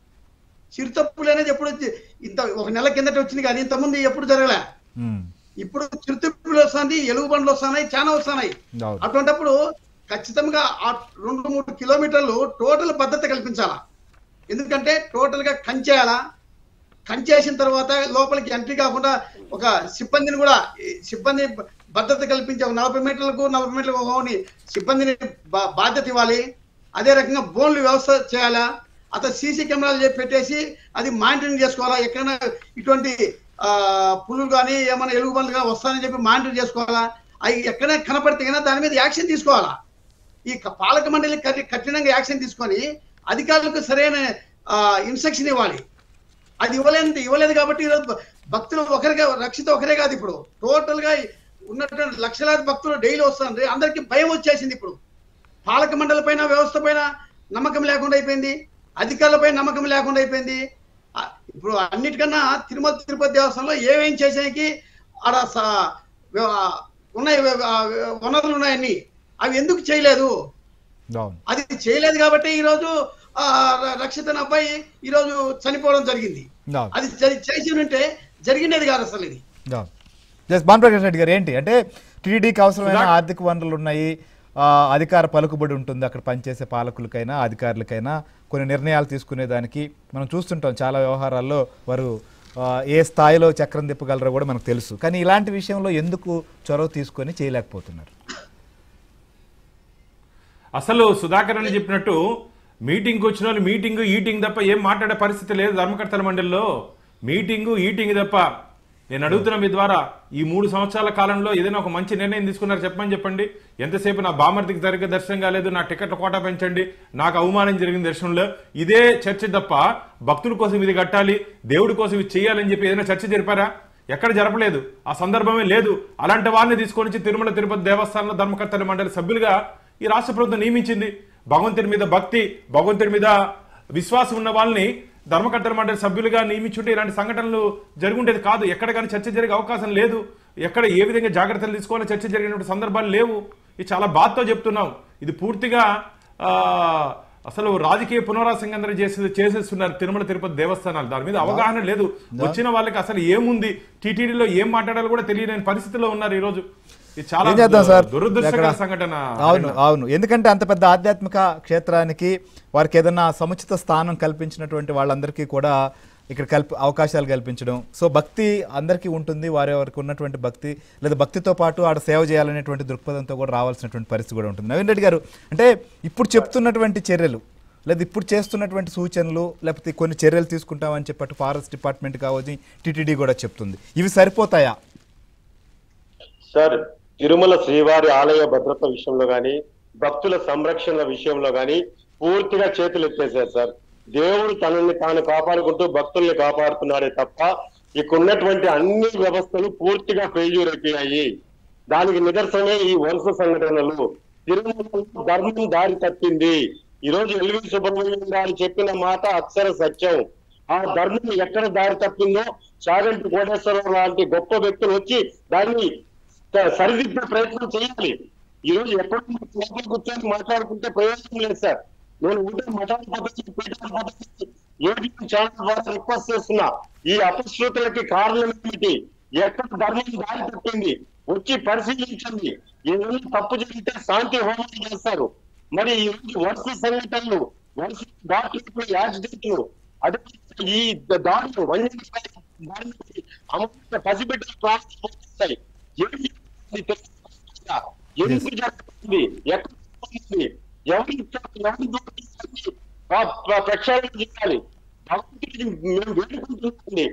చిరుతప్పులు అనేది ఎప్పుడు వచ్చి- ఇంత ఒక నెల కిందట వచ్చింది కానీ ఇంతకుముందు ఎప్పుడు జరగలే ఉమ్, ఇప్పుడు చిరుతప్పులు వస్తుంది ఎలుగు బండ్లు వస్తున్నాయి చాలా వస్తున్నాయి అవును. అటువంటప్పుడు ఖచ్చితంగా ఆ రెండు మూడు కిలోమీటర్లు టోటల్ భద్రత కల్పించాలా ఎందుకంటే టోటల్ గా కంచేయాలా కంచేసిన తర్వాత లోపలికి ఎంట్రీ కాకుండా ఒక సిబ్బందిని కూడా ఈ సిబ్బంది భద్రత కల్పించే ఒక నలభై మీటర్లకు నలభై మీటర్లకు ఒక ఓని సిబ్బందిని బా- బాధ్యత ఇవ్వాలి అదే రకంగా బోన్లు వ్యవస్థ చేయాలా అతను సీసీ కెమెరాలు చెప్పి పెట్టేసి అది మానిటరింగ్ చేసుకోవాలా ఎక్కడైనా ఇటువంటి ఆ, పులులు కానీ ఏమైనా ఎలుగు బండ్లు కానీ వస్తాయని చెప్పి మానిటర్ చేసుకోవాలా అవి ఎక్కడైనా కనపడితే కన్నా దాని మీద యాక్షన్ తీసుకోవాలా ఈ క- పాలక మండలి కఠి- కఠినంగా యాక్షన్ తీసుకొని అధికారులకు సరైన ఇన్స్ట్రక్షన్ ఇవ్వాలి అది ఇవ్వలేదు ఇవ్వలేదు కాబట్టి ఈరోజు భ- భక్తులు ఒకరిగా రక్షిత ఒకరే కాదు ఇప్పుడు టోటల్ గా ఉన్నటువంటి లక్షలాది భక్తులు డైలీ వస్తున్నారు అందరికీ భయం వచ్చేసింది ఇప్పుడు పాలక మండలి పైన వ్యవస్థ పైన నమ్మకం లేకుండా అయిపోయింది అధికారుల పైన నమ్మకం లేకుండా అయిపోయింది ఆ, ఇప్పుడు అన్నిటికన్నా తిరుమల తిరుపతి దేవస్థానంలో ఏమేం చేసేకి ఆడ స- వ్య- ఆ, ఉన్నాయి వ్య- ఆ, వనరులు ఉన్నాయన్ని అవి ఎందుకు చేయలేదు అవును అది చేయలేదు కాబట్టి ఈరోజు ఆ, ర- రక్షిత అనే అబ్బాయి ఈరోజు చనిపోవడం జరిగింది అవును అది జరి- చేసి ఉంటే జరిగినది కాదు అసలు ఇది జస్ట్ భానుప్రకాష్ రెడ్డి గారు ఏంటి అంటే టీడీకి అవసరమైన ఆర్థిక వనరులు ఉన్నాయి ఆ, అధికార పలుకుబడి ఉంటుంది అక్కడ పనిచేసే పాలకులకైనా అధికారులకైనా కొన్ని నిర్ణయాలు తీసుకునే దానికి మనం చూస్తుంటాం చాలా వ్యవహారాల్లో వారు ఆ, ఏ స్థాయిలో చక్రం తిప్పగలరో కూడా మనకు తెలుసు కానీ ఇలాంటి విషయంలో ఎందుకు చొరవ తీసుకొని చేయలేకపోతున్నారు అసలు సుధాకర్ అని చెప్పినట్టు మీటింగ్కి వచ్చిన వాళ్ళు మీటింగ్ ఈటింగ్ తప్ప ఏం మాట్లాడే పరిస్థితి లేదు ధర్మకర్తల మండలిలో మీటింగు ఈటింగ్ తప్ప నేను అడుగుతున్నా మీ ద్వారా ఈ మూడు సంవత్సరాల కాలంలో ఏదైనా ఒక మంచి నిర్ణయం తీసుకున్నారు చెప్పమని చెప్పండి ఎంతసేపు నా బామర్దికి జరిగే దర్శనం కాలేదు నా టికెట్ల కోట పెంచండి నాకు అవమానం జరిగిన దర్శనంలో ఇదే చర్చ తప్ప భక్తుల కోసం ఇది కట్టాలి దేవుడి కోసం ఇది చేయాలని చెప్పి ఏదైనా చర్చ జరిపారా ఎక్కడ జరపలేదు ఆ సందర్భమే లేదు అలాంటి వారిని తీసుకొని వచ్చి తిరుమల తిరుపతి దేవస్థానంలో ధర్మకర్తల మండలి సభ్యులుగా ఈ రాష్ట్ర ప్రభుత్వం నియమించింది భగవంతుడి మీద భక్తి భగవంతుడి మీద విశ్వాసం ఉన్న వాళ్ళని ధర్మకర్తల మండలి సభ్యులుగా నియమించుంటే ఇలాంటి సంఘటనలు జరుగుండేది కాదు ఎక్కడ కానీ చర్చ జరిగే అవకాశం లేదు ఎక్కడ ఏ విధంగా జాగ్రత్తలు తీసుకోవాలో చర్చ జరిగినటువంటి సందర్భాలు లేవు ఇది చాలా బాధతో చెప్తున్నాం ఇది పూర్తిగా ఆ, అసలు రాజకీయ పునరాసంగందర చేసే చేసేస్తున్నారు తిరుమల తిరుపతి దేవస్థానాలు దాని మీద అవగాహన లేదు వచ్చిన వాళ్ళకి అసలు ఏముంది టీటీడీలో ఏం మాట్లాడాలో కూడా తెలియని పరిస్థితిలో ఉన్నారు ఈ రోజు ఇది చాలా ఏం చేద్దాం సార్ దురదృష్టకర ఎక్కడ- సంఘటన అవును అవును ఎందుకంటే అంత పెద్ద ఆధ్యాత్మిక క్షేత్రానికి వారికి ఏదైనా సముచిత స్థానం కల్పించినటువంటి వాళ్ళందరికీ కూడా ఇక్కడ కల్పి అవకాశాలు కల్పించడం సో భక్తి అందరికీ ఉంటుంది వారి వారికి ఉన్నటువంటి భక్తి లేదా భక్తితో పాటు ఆడ సేవ చేయాలనేటువంటి దృక్పథంతో కూడా రావాల్సినటువంటి పరిస్థితి కూడా ఉంటుంది నవీన్ రెడ్డి గారు అంటే ఇప్పుడు చెప్తున్నటువంటి చర్యలు లేదా ఇప్పుడు చేస్తున్నటువంటి సూచనలు లేకపోతే కొన్ని చర్యలు తీసుకుంటామని చెప్పట్టు ఫారెస్ట్ డిపార్ట్మెంట్ కావచ్చు టీటీడీ కూడా చెప్తుంది ఇవి సరిపోతాయా సార్ తిరుమల శ్రీవారి ఆలయ భద్రత విషయంలో గాని భక్తుల సంరక్షణ విషయంలో గాని పూర్తిగా చేతులు ఎత్తేశారు సార్ దేవుడు తనని తాను కాపాడుకుంటూ భక్తుల్ని కాపాడుతున్నాడే తప్ప ఇక ఉన్నటువంటి అన్ని వ్యవస్థలు పూర్తిగా ఫెయిల్యూర్ అయిపోయాయి దానికి నిదర్శనమే ఈ వరుస సంఘటనలు తిరుమలలో ధర్మం దారి తప్పింది ఈ రోజు ఎల్వి సుబ్రహ్మణ్యం గారు చెప్పిన మాట అక్షర సత్యం ఆ ధర్మం ఎక్కడ దారి తప్పిందో చాగంటి కోటేశ్వరరావు లాంటి గొప్ప వ్యక్తులు వచ్చి దాన్ని స- సరిదిద్దే ప్రయత్నం చేయాలి ఈ రోజు ఎప్పుడు లోపల కూర్చొని మాట్లాడుకుంటే ప్రయోజనం లేదు సార్ నేను ఉంటే మఠాల పద్ధతి పీఠాల పద్ధతి ఏపీ ఛానల్ ద్వారా రిక్వెస్ట్ చేస్తున్నా ఈ అపశృతులకి కారణం ఏమిటి ఎక్కడ ధర్మం దారి తప్పింది వచ్చి పరిశీలించండి ఏదైనా తప్పు జరిగితే శాంతి హోమం చేస్తారు మరి ఈ రోజు వరుస సంఘటనలు వరుస డాక్టర్లు యాక్సిడెంట్లు అదే ఈ దాడులు వన్య దాడులకి అమలు పసిబిడ్డలు ప్రాణాలు పోతాయి ఏమి ఇది తెలుసుకోవాలా? ఎందుకు జరుగుతుంది ఎక్కడ జరుగుతుంది? ఎవరి ఎవరి దోషిస్తుంది? ప్ర- ప్ర- ప్రక్షాళన చేయాలి భగవంతుడికి మేము వేడుకుంటుంది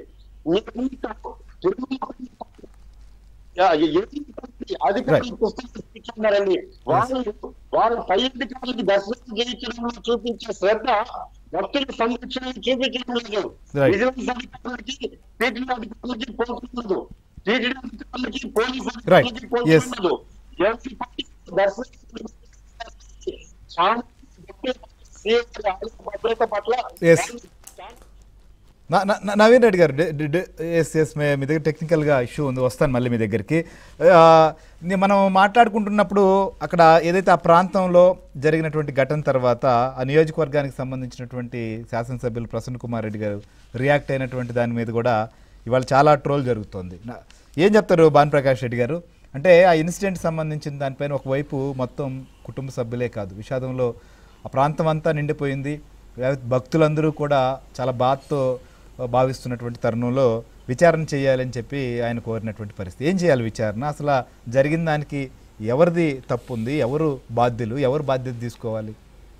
యా, ఏ- ఏంటి అధికారులు పుస్తకాలు ఇస్తున్నారండి వాళ్ళు వాళ్ళు పై అధికారులకి దర్శనం చేయించడంలో చూపించే శ్రద్ధ భక్తుల సంరక్షణ చూపించడం లేదు Right. విజిలెన్స్ అధికారులకి టీటీడీ అధికారులకి పోతున్నదు టీటీడీ అధికారులకి పోలీసు Right. అధికారులకి Yes. పోతున్నదు ఎవరి పట్టి దర్శనం చాలా భక్తుల సేవ, భద్రత పట్ల Yes. నా- నా- నా- నవీన్ రెడ్డి గారు ఎస్ ఎస్ మీ దగ్గర టెక్నికల్గా ఇష్యూ ఉంది వస్తాను మళ్ళీ మీ దగ్గరికి ఆ, ని- మనం మాట్లాడుకుంటున్నప్పుడు అక్కడ ఏదైతే ఆ ప్రాంతంలో జరిగినటువంటి ఘటన తర్వాత ఆ నియోజకవర్గానికి సంబంధించినటువంటి శాసనసభ్యులు ప్రసన్న కుమార్ రెడ్డి గారు రియాక్ట్ అయినటువంటి దాని మీద కూడా ఇవాళ చాలా ట్రోల్ జరుగుతోంది నా- ఏం చెప్తారు భానుప్రకాష్ రెడ్డి గారు అంటే ఆ ఇన్సిడెంట్ సంబంధించిన దానిపైన ఒకవైపు మొత్తం కుటుంబ సభ్యులే కాదు విషాదంలో ఆ ప్రాంతం అంతా నిండిపోయింది భక్తులందరూ కూడా చాలా బాధతో భావిస్తున్నటువంటి తరుణంలో విచారణ చేయాలని చెప్పి ఆయన కోరినటువంటి పరిస్థితి ఏం చేయాలి విచారణ అసలు ఆ జరిగిన దానికి ఎవరిది తప్పు ఉంది ఎవరు బాధ్యులు ఎవరు బాధ్యత తీసుకోవాలి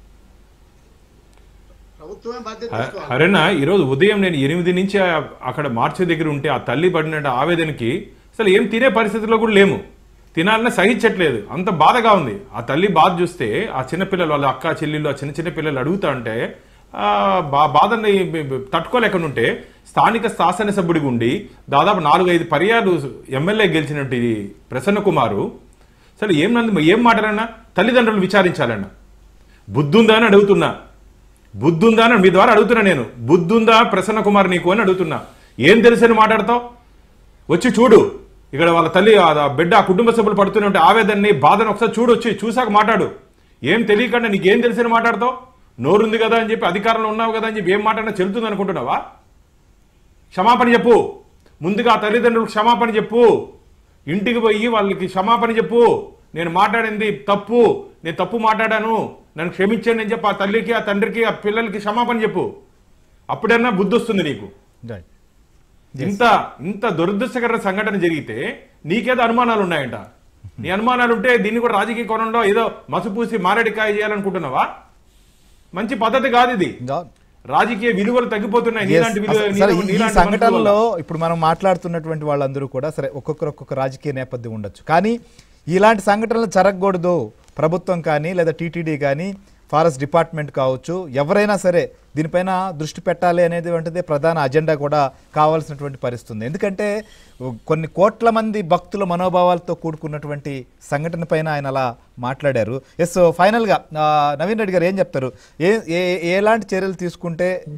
ప్రభుత్వమే బాధ్యత హ- తీసుకోవాలి హరేనా ఈరోజు ఉదయం నేను ఎనిమిది నుంచి ఆ- అక్కడ మార్చి దగ్గర ఉంటే ఆ తల్లి పడిన ఆవేదనకి అసలు ఏం తినే పరిస్థితిలో కూడా లేము తినాలన్నా సహించట్లేదు అంత బాధగా ఉంది ఆ తల్లి బాధ చూస్తే ఆ చిన్నపిల్లలు వాళ్ళ అక్క చెల్లెళ్ళు ఆ చిన్న చిన్న పిల్లలు అడుగుతా అంటే ఆ బా బాధని బ- బ- తట్టుకోలేకుండా ఉంటే స్థానిక శాసనసభ్యుడిగా ఉండి దాదాపు నాలుగు ఐదు పర్యాలు ఎమ్మెల్యే గెలిచినట్టు ఇది ప్రసన్న కుమారు అసలు ఏం నంది ఏం మాట్లాడన్నా తల్లిదండ్రులు విచారించాలన్నా బుద్ధుందా అని అడుగుతున్నా బుద్ధుందా అని మీ ద్వారా అడుగుతున్నా నేను బుద్ధుందా ప్రసన్న కుమార్ నీకు అని అడుగుతున్నా ఏం తెలుసని మాట్లాడతావు వచ్చి చూడు ఇక్కడ వాళ్ళ తల్లి ఆ ఆ బిడ్డ ఆ కుటుంబ సభ్యులు పడుతూనే ఉంటే ఆవేదనని బాధను ఒకసారి చూడు వచ్చి చూసాక మాట్లాడు ఏం తెలియకుండా నీకేం తెలిసని మాట్లాడతావు నోరుంది కదా అని చెప్పి అధికారంలో ఉన్నావు కదా అని చెప్పి ఏం మాట్లాడినా చెల్లుతుంది అనుకుంటున్నావా క్షమాపణ చెప్పు ముందుగా ఆ తల్లిదండ్రులకు క్షమాపణ చెప్పు ఇంటికి పోయి వాళ్ళకి క్షమాపణ చెప్పు నేను మాట్లాడింది తప్పు నేను తప్పు మాట్లాడాను నన్ను క్షమించండి అని చెప్పి ఆ తల్లికి ఆ తండ్రికి ఆ పిల్లలకి క్షమాపణ చెప్పు అప్పుడన్నా బుద్ధి వస్తుంది నీకు రైట్ ఇంత ఇంత దురదృష్టకర సంఘటన జరిగితే నీకేదో అనుమానాలు ఉన్నాయంట నీ అనుమానాలు ఉంటే దీన్ని కూడా రాజకీయ కోణంలో ఏదో మసుపూసి మారేడికాయ చేయాలనుకుంటున్నావా మంచి పద్ధతి కాదు ఇది రాజకీయ విలువలు తగ్గిపోతున్నాయి నీలాంటి విలువ సరే నీలాంటి ఈ మనుషుల వల్ల. సంఘటనలో ఇప్పుడు మనం మాట్లాడుతున్నటువంటి వాళ్ళందరూ కూడా సరే ఒక్కొక్కరు ఒక్కొక్క రాజకీయ నేపథ్యం ఉండొచ్చు కానీ ఇలాంటి సంఘటనలు జరగకూడదు ప్రభుత్వం కానీ లేదా టీటీడీ కానీ ఫారెస్ట్ డిపార్ట్మెంట్ కావచ్చు ఎవరైనా సరే దీనిపైన దృష్టి పెట్టాలి అనేది వంటిదే ప్రధాన అజెండా కూడా కావాల్సినటువంటి పరిస్థితి ఉంది ఎందుకంటే కొన్ని కోట్ల మంది భక్తుల మనోభావాలతో కూడుకున్నటువంటి సంఘటన పైన ఆయన అలా మాట్లాడారు ఎస్ ఫైనల్గా నవీన్ రెడ్డి గారు ఏం చెప్తారు ఏ ఏ ఎలాంటి చర్యలు తీసుకుంటే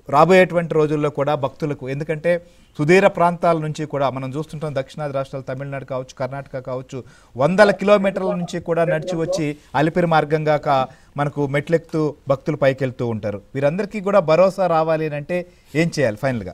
రాబోయేటువంటి రోజుల్లో కూడా భక్తులకు ఎందుకంటే సుదీర ప్రాంతాల నుంచి కూడా మనం చూస్తుంటాం దక్షిణాది రాష్ట్రాలు తమిళనాడు కావచ్చు కర్ణాటక కావచ్చు వందల కిలోమీటర్ల నుంచి కూడా నడిచి వచ్చి అలిపిరి మార్గంగా కా- మనకు మెట్లెక్కుతూ భక్తులు పైకెళ్తూ ఉంటారు వీరందరికీ కూడా భరోసా రావాలి అని అంటే ఏం చేయాలి ఫైనల్గా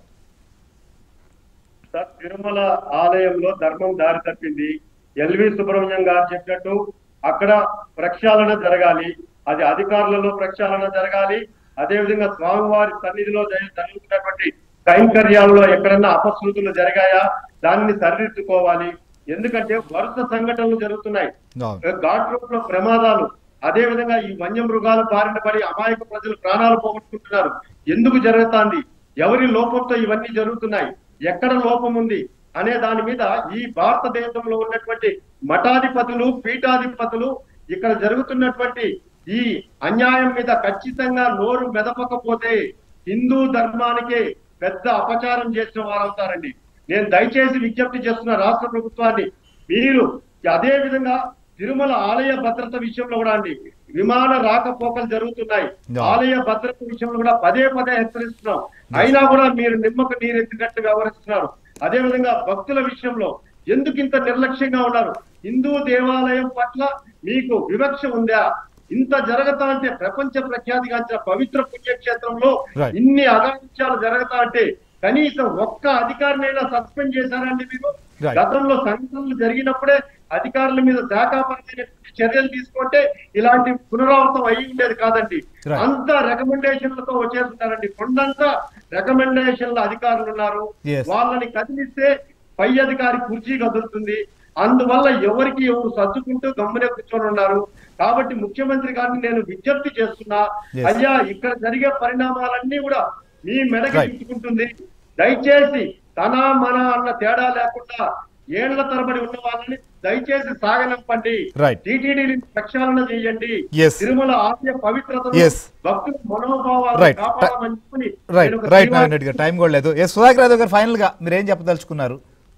సార్ తిరుమల ఆలయంలో ధర్మం దారి తప్పింది ఎల్వి సుబ్రహ్మణ్యం గారు చెప్పినట్టు అక్కడ ప్రక్షాళన జరగాలి అది అధికారులలో ప్రక్షాళన జరగాలి అదే విధంగా స్వామివారి సన్నిధిలో జరి- జరుగుతున్నటువంటి కైంకర్యాల్లో ఎక్కడన్నా అపశృతులు జరిగాయా దాన్ని సరిదిద్దుకోవాలి ఎందుకంటే వరుస సంఘటనలు జరుగుతున్నాయి అవును. ఘాట్ రూట్ లో ప్రమాదాలు అదే విధంగా ఈ వన్య మృగాల బారిన పడి అమాయక ప్రజలు ప్రాణాలు పోగొట్టుకుంటున్నారు ఎందుకు జరుగుతాంది ఎవరి లోపంతో ఇవన్నీ జరుగుతున్నాయి ఎక్కడ లోపం ఉంది అనే దాని మీద ఈ భారతదేశంలో ఉన్నటువంటి మఠాధిపతులు పీఠాధిపతులు ఇక్కడ జరుగుతున్నటువంటి ఈ అన్యాయం మీద ఖచ్చితంగా నోరు మెదపకపోతే హిందూ ధర్మానికి పెద్ద అపచారం చేసిన వారు అవుతారండి నేను దయచేసి విజ్ఞప్తి చేస్తున్న రాష్ట్ర ప్రభుత్వాన్ని మీరు అదే విధంగా తిరుమల ఆలయ భద్రత విషయంలో కూడా అండి విమాన రాకపోకలు జరుగుతున్నాయి Yeah. ఆలయ భద్రత విషయంలో కూడా పదే పదే హెచ్చరిస్తున్నాం అయినా కూడా మీరు నిమ్మకు నీరెత్తినట్టు వ్యవహరిస్తున్నారు అదే విధంగా భక్తుల విషయంలో ఎందుకు ఇంత నిర్లక్ష్యంగా ఉన్నారు హిందూ దేవాలయం పట్ల మీకు వివక్ష ఉందా ఇంత జరగతా అంటే ప్రపంచ ప్రఖ్యాతిగాంచిన పవిత్ర పుణ్యక్షేత్రంలో Right. ఇన్ని అగాత్యాలు జరగతా అంటే కనీసం ఒక్క అధికారినైనా సస్పెండ్ చేశారండి మీరు Right. గతంలో సంఘటనలు జరిగినప్పుడే అధికారుల మీద శాఖాపరమైన చర్యలు తీసుకుంటే ఇలాంటి పునరావృతం అయి ఉండేది కాదండి Right. అంత రికమెండేషన్లతో వచ్చేస్తున్నారండి కొండంతా రికమెండేషన్ల అధికారులు ఉన్నారు Yes. వాళ్ళని కదిలిస్తే పై అధికారి కుర్చీ కదులుతుంది అందువల్ల ఎవరికి ఎవరు సర్దుకుంటూ గమ్మునే కూర్చొని ఉన్నారు కాబట్టి ముఖ్యమంత్రి గారిని నేను విజ్ఞప్తి చేస్తున్నా Yes. అయ్యా ఇక్కడ జరిగే పరిణామాలన్నీ కూడా మీ మెడకి Right. చుట్టుకుంటుంది దయచేసి తన మన అన్న తేడా లేకుండా ఏళ్ల తరబడి ఉన్న వాళ్ళని దయచేసి సాగనంపండి Right. టీటీడీని ప్రక్షాళన చేయండి Yes. తిరుమల ఆలయ పవిత్రతను Yes. భక్తుల మనోభావాలు Right. కాపాడమని చెప్పి రైట్ నేను ఒక రైట్ తీర్మానం- నారాయణ రెడ్డి గారు టైం కూడా లేదు ఏ సుధాకర్ యాదవ్ గారు ఫైనల్గా మీరు ఏం చెప్పదలుచుకున్నారు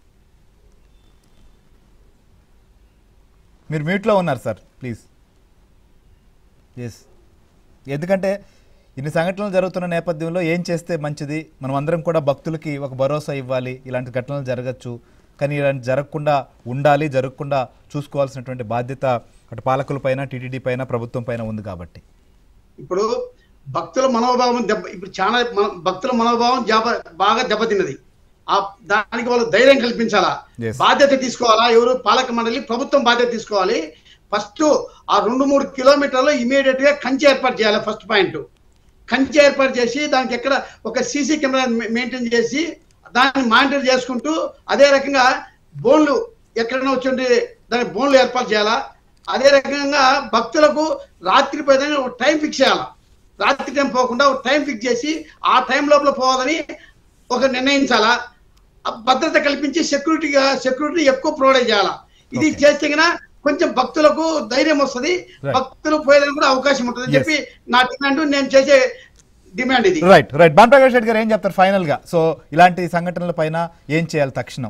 మీరు మ్యూట్లో ఉన్నారు సార్ ప్లీజ్ ఎస్ ఎందుకంటే ఇన్ని సంఘటనలు జరుగుతున్న నేపథ్యంలో ఏం చేస్తే మంచిది మనం అందరం కూడా భక్తులకి ఒక భరోసా ఇవ్వాలి ఇలాంటి ఘటనలు జరగచ్చు కానీ ఇలాంటి జరగకుండా ఉండాలి జరగకుండా చూసుకోవాల్సినటువంటి బాధ్యత అటు పాలకుల పైన టీటీడీ పైన ప్రభుత్వం పైన ఉంది కాబట్టి ఇప్పుడు భక్తుల మనోభావం దెబ్బ ఇప్పుడు చాలా మన- భక్తుల మనోభావం జబ బాగా దెబ్బతిన్నది ఆ దానికి వాళ్ళు ధైర్యం కల్పించాలా Yes. బాధ్యత తీసుకోవాలా ఎవరు పాలక మండలి ప్రభుత్వం బాధ్యత తీసుకోవాలి ఫస్ట్ ఆ రెండు మూడు కిలోమీటర్లు ఇమీడియట్ గా కంచె ఏర్పాటు చేయాలి ఫస్ట్ పాయింట్ కంచె ఏర్పాటు చేసి దానికి ఎక్కడ ఒక సీసీ కెమెరా మెయింటైన్ చేసి దాన్ని మానిటర్ చేసుకుంటూ అదే రకంగా బోన్లు ఎక్కడైనా వచ్చి దాని బోన్లు ఏర్పాటు చేయాలా అదే రకంగా భక్తులకు రాత్రి పోయేదాన్ని ఒక టైం ఫిక్స్ చేయాలా రాత్రి టైం పోకుండా ఒక టైం ఫిక్స్ చేసి ఆ టైం లోపల పోవాలని ఒక నిర్ణయించాలా ఆ భద్రత కల్పించి సెక్యూరిటీగా సెక్యూరిటీ ఎక్కువ ప్రొవైడ్ చేయాలా ఇది Okay. చేస్తే గన కొంచెం భక్తులకు ధైర్యం వస్తది Right. భక్తులు పోయేదానికి కూడా అవకాశం ఉంటుంది Yes. చెప్పి నా డిమాండ్ నేను చేసే డిమాండ్ ఇది రైట్ రైట్ బాన్ప్రకాష్ రెడ్డి గారు ఏం చెప్తారు ఫైనల్ గా సో ఇలాంటి సంఘటనల పైన ఏం చేయాలి తక్షణం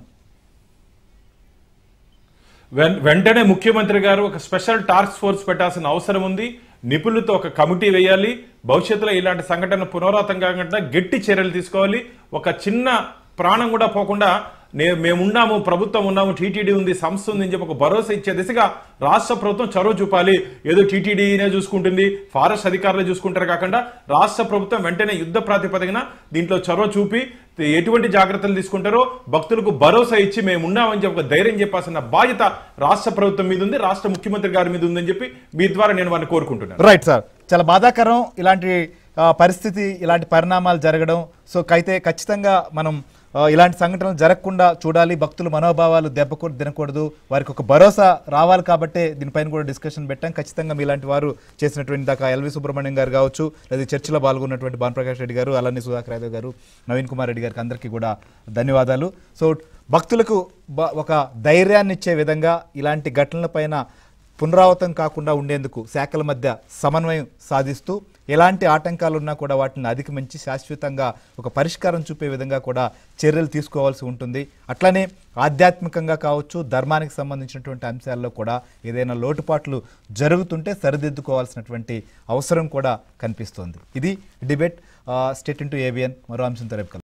వెన్- వెంటనే ముఖ్యమంత్రి గారు ఒక స్పెషల్ టాస్క్ ఫోర్స్ పెట్టాల్సిన అవసరం ఉంది నిపుణులతో ఒక కమిటీ వేయాలి భవిష్యత్తులో ఇలాంటి సంఘటన పునరావృతం కాకుండా గట్టి చర్యలు తీసుకోవాలి ఒక చిన్న ప్రాణం కూడా పోకుండా నే మేమున్నాము ప్రభుత్వం ఉన్నాము టీటీడీ ఉంది సంస్థ ఉంది అని చెప్పి ఒక భరోసా ఇచ్చే దిశగా రాష్ట్ర ప్రభుత్వం చొరవ చూపాలి ఏదో టీటీడీనే చూసుకుంటుంది ఫారెస్ట్ అధికారులు చూసుకుంటారు కాకుండా రాష్ట్ర ప్రభుత్వం వెంటనే యుద్ధ ప్రాతిపదికన దీంట్లో చొరవ చూపి ఎటువంటి జాగ్రత్తలు తీసుకుంటారో భక్తులకు భరోసా ఇచ్చి మేము ఉన్నామని చెప్పి ఒక ధైర్యం చెప్పాల్సిన బాధ్యత రాష్ట్ర ప్రభుత్వం మీద ఉంది రాష్ట్ర ముఖ్యమంత్రి గారి మీద ఉందని చెప్పి మీ ద్వారా నేను వారిని కోరుకుంటున్నాను రైట్ సార్ చాలా బాధాకరం ఇలాంటి ఆ, పరిస్థితి ఇలాంటి పరిణామాలు జరగడం సో అయితే ఖచ్చితంగా మనం ఆ, ఇలాంటి సంఘటనలు జరగకుండా చూడాలి భక్తుల మనోభావాలు దెబ్బకూడ తినకూడదు వారికి ఒక భరోసా రావాలి కాబట్టే దీనిపైన కూడా డిస్కషన్ పెట్టాం ఖచ్చితంగా మీలాంటి వారు చేసినటువంటి దాకా ఎల్వి సుబ్రహ్మణ్యం గారు కావచ్చు లేదా చర్చలో పాల్గొన్నటువంటి భానుప్రకాష్ రెడ్డి గారు అలానే సుధాకర్ యాదవ్ గారు నవీన్ కుమార్ రెడ్డి గారికి అందరికీ కూడా ధన్యవాదాలు సో భక్తులకు బ- ఒక ధైర్యాన్ని ఇచ్చే విధంగా ఇలాంటి ఘటనలపైన పునరావృతం కాకుండా ఉండేందుకు శాఖల మధ్య సమన్వయం సాధిస్తూ ఎలాంటి ఆటంకాలు ఉన్నా కూడా వాటిని అధిగమించి శాశ్వతంగా ఒక పరిష్కారం చూపే విధంగా కూడా చర్యలు తీసుకోవాల్సి ఉంటుంది అట్లనే ఆధ్యాత్మికంగా కావచ్చు ధర్మానికి సంబంధించినటువంటి అంశాల్లో కూడా ఏదైనా లోటుపాట్లు జరుగుతుంటే సరిదిద్దుకోవాల్సినటువంటి అవసరం కూడా కనిపిస్తోంది ఇది డిబేట్ స్టేట్ ఇంటూ ఏబిఎన్ మరో అంశంతో రేపు కలుద్దాం.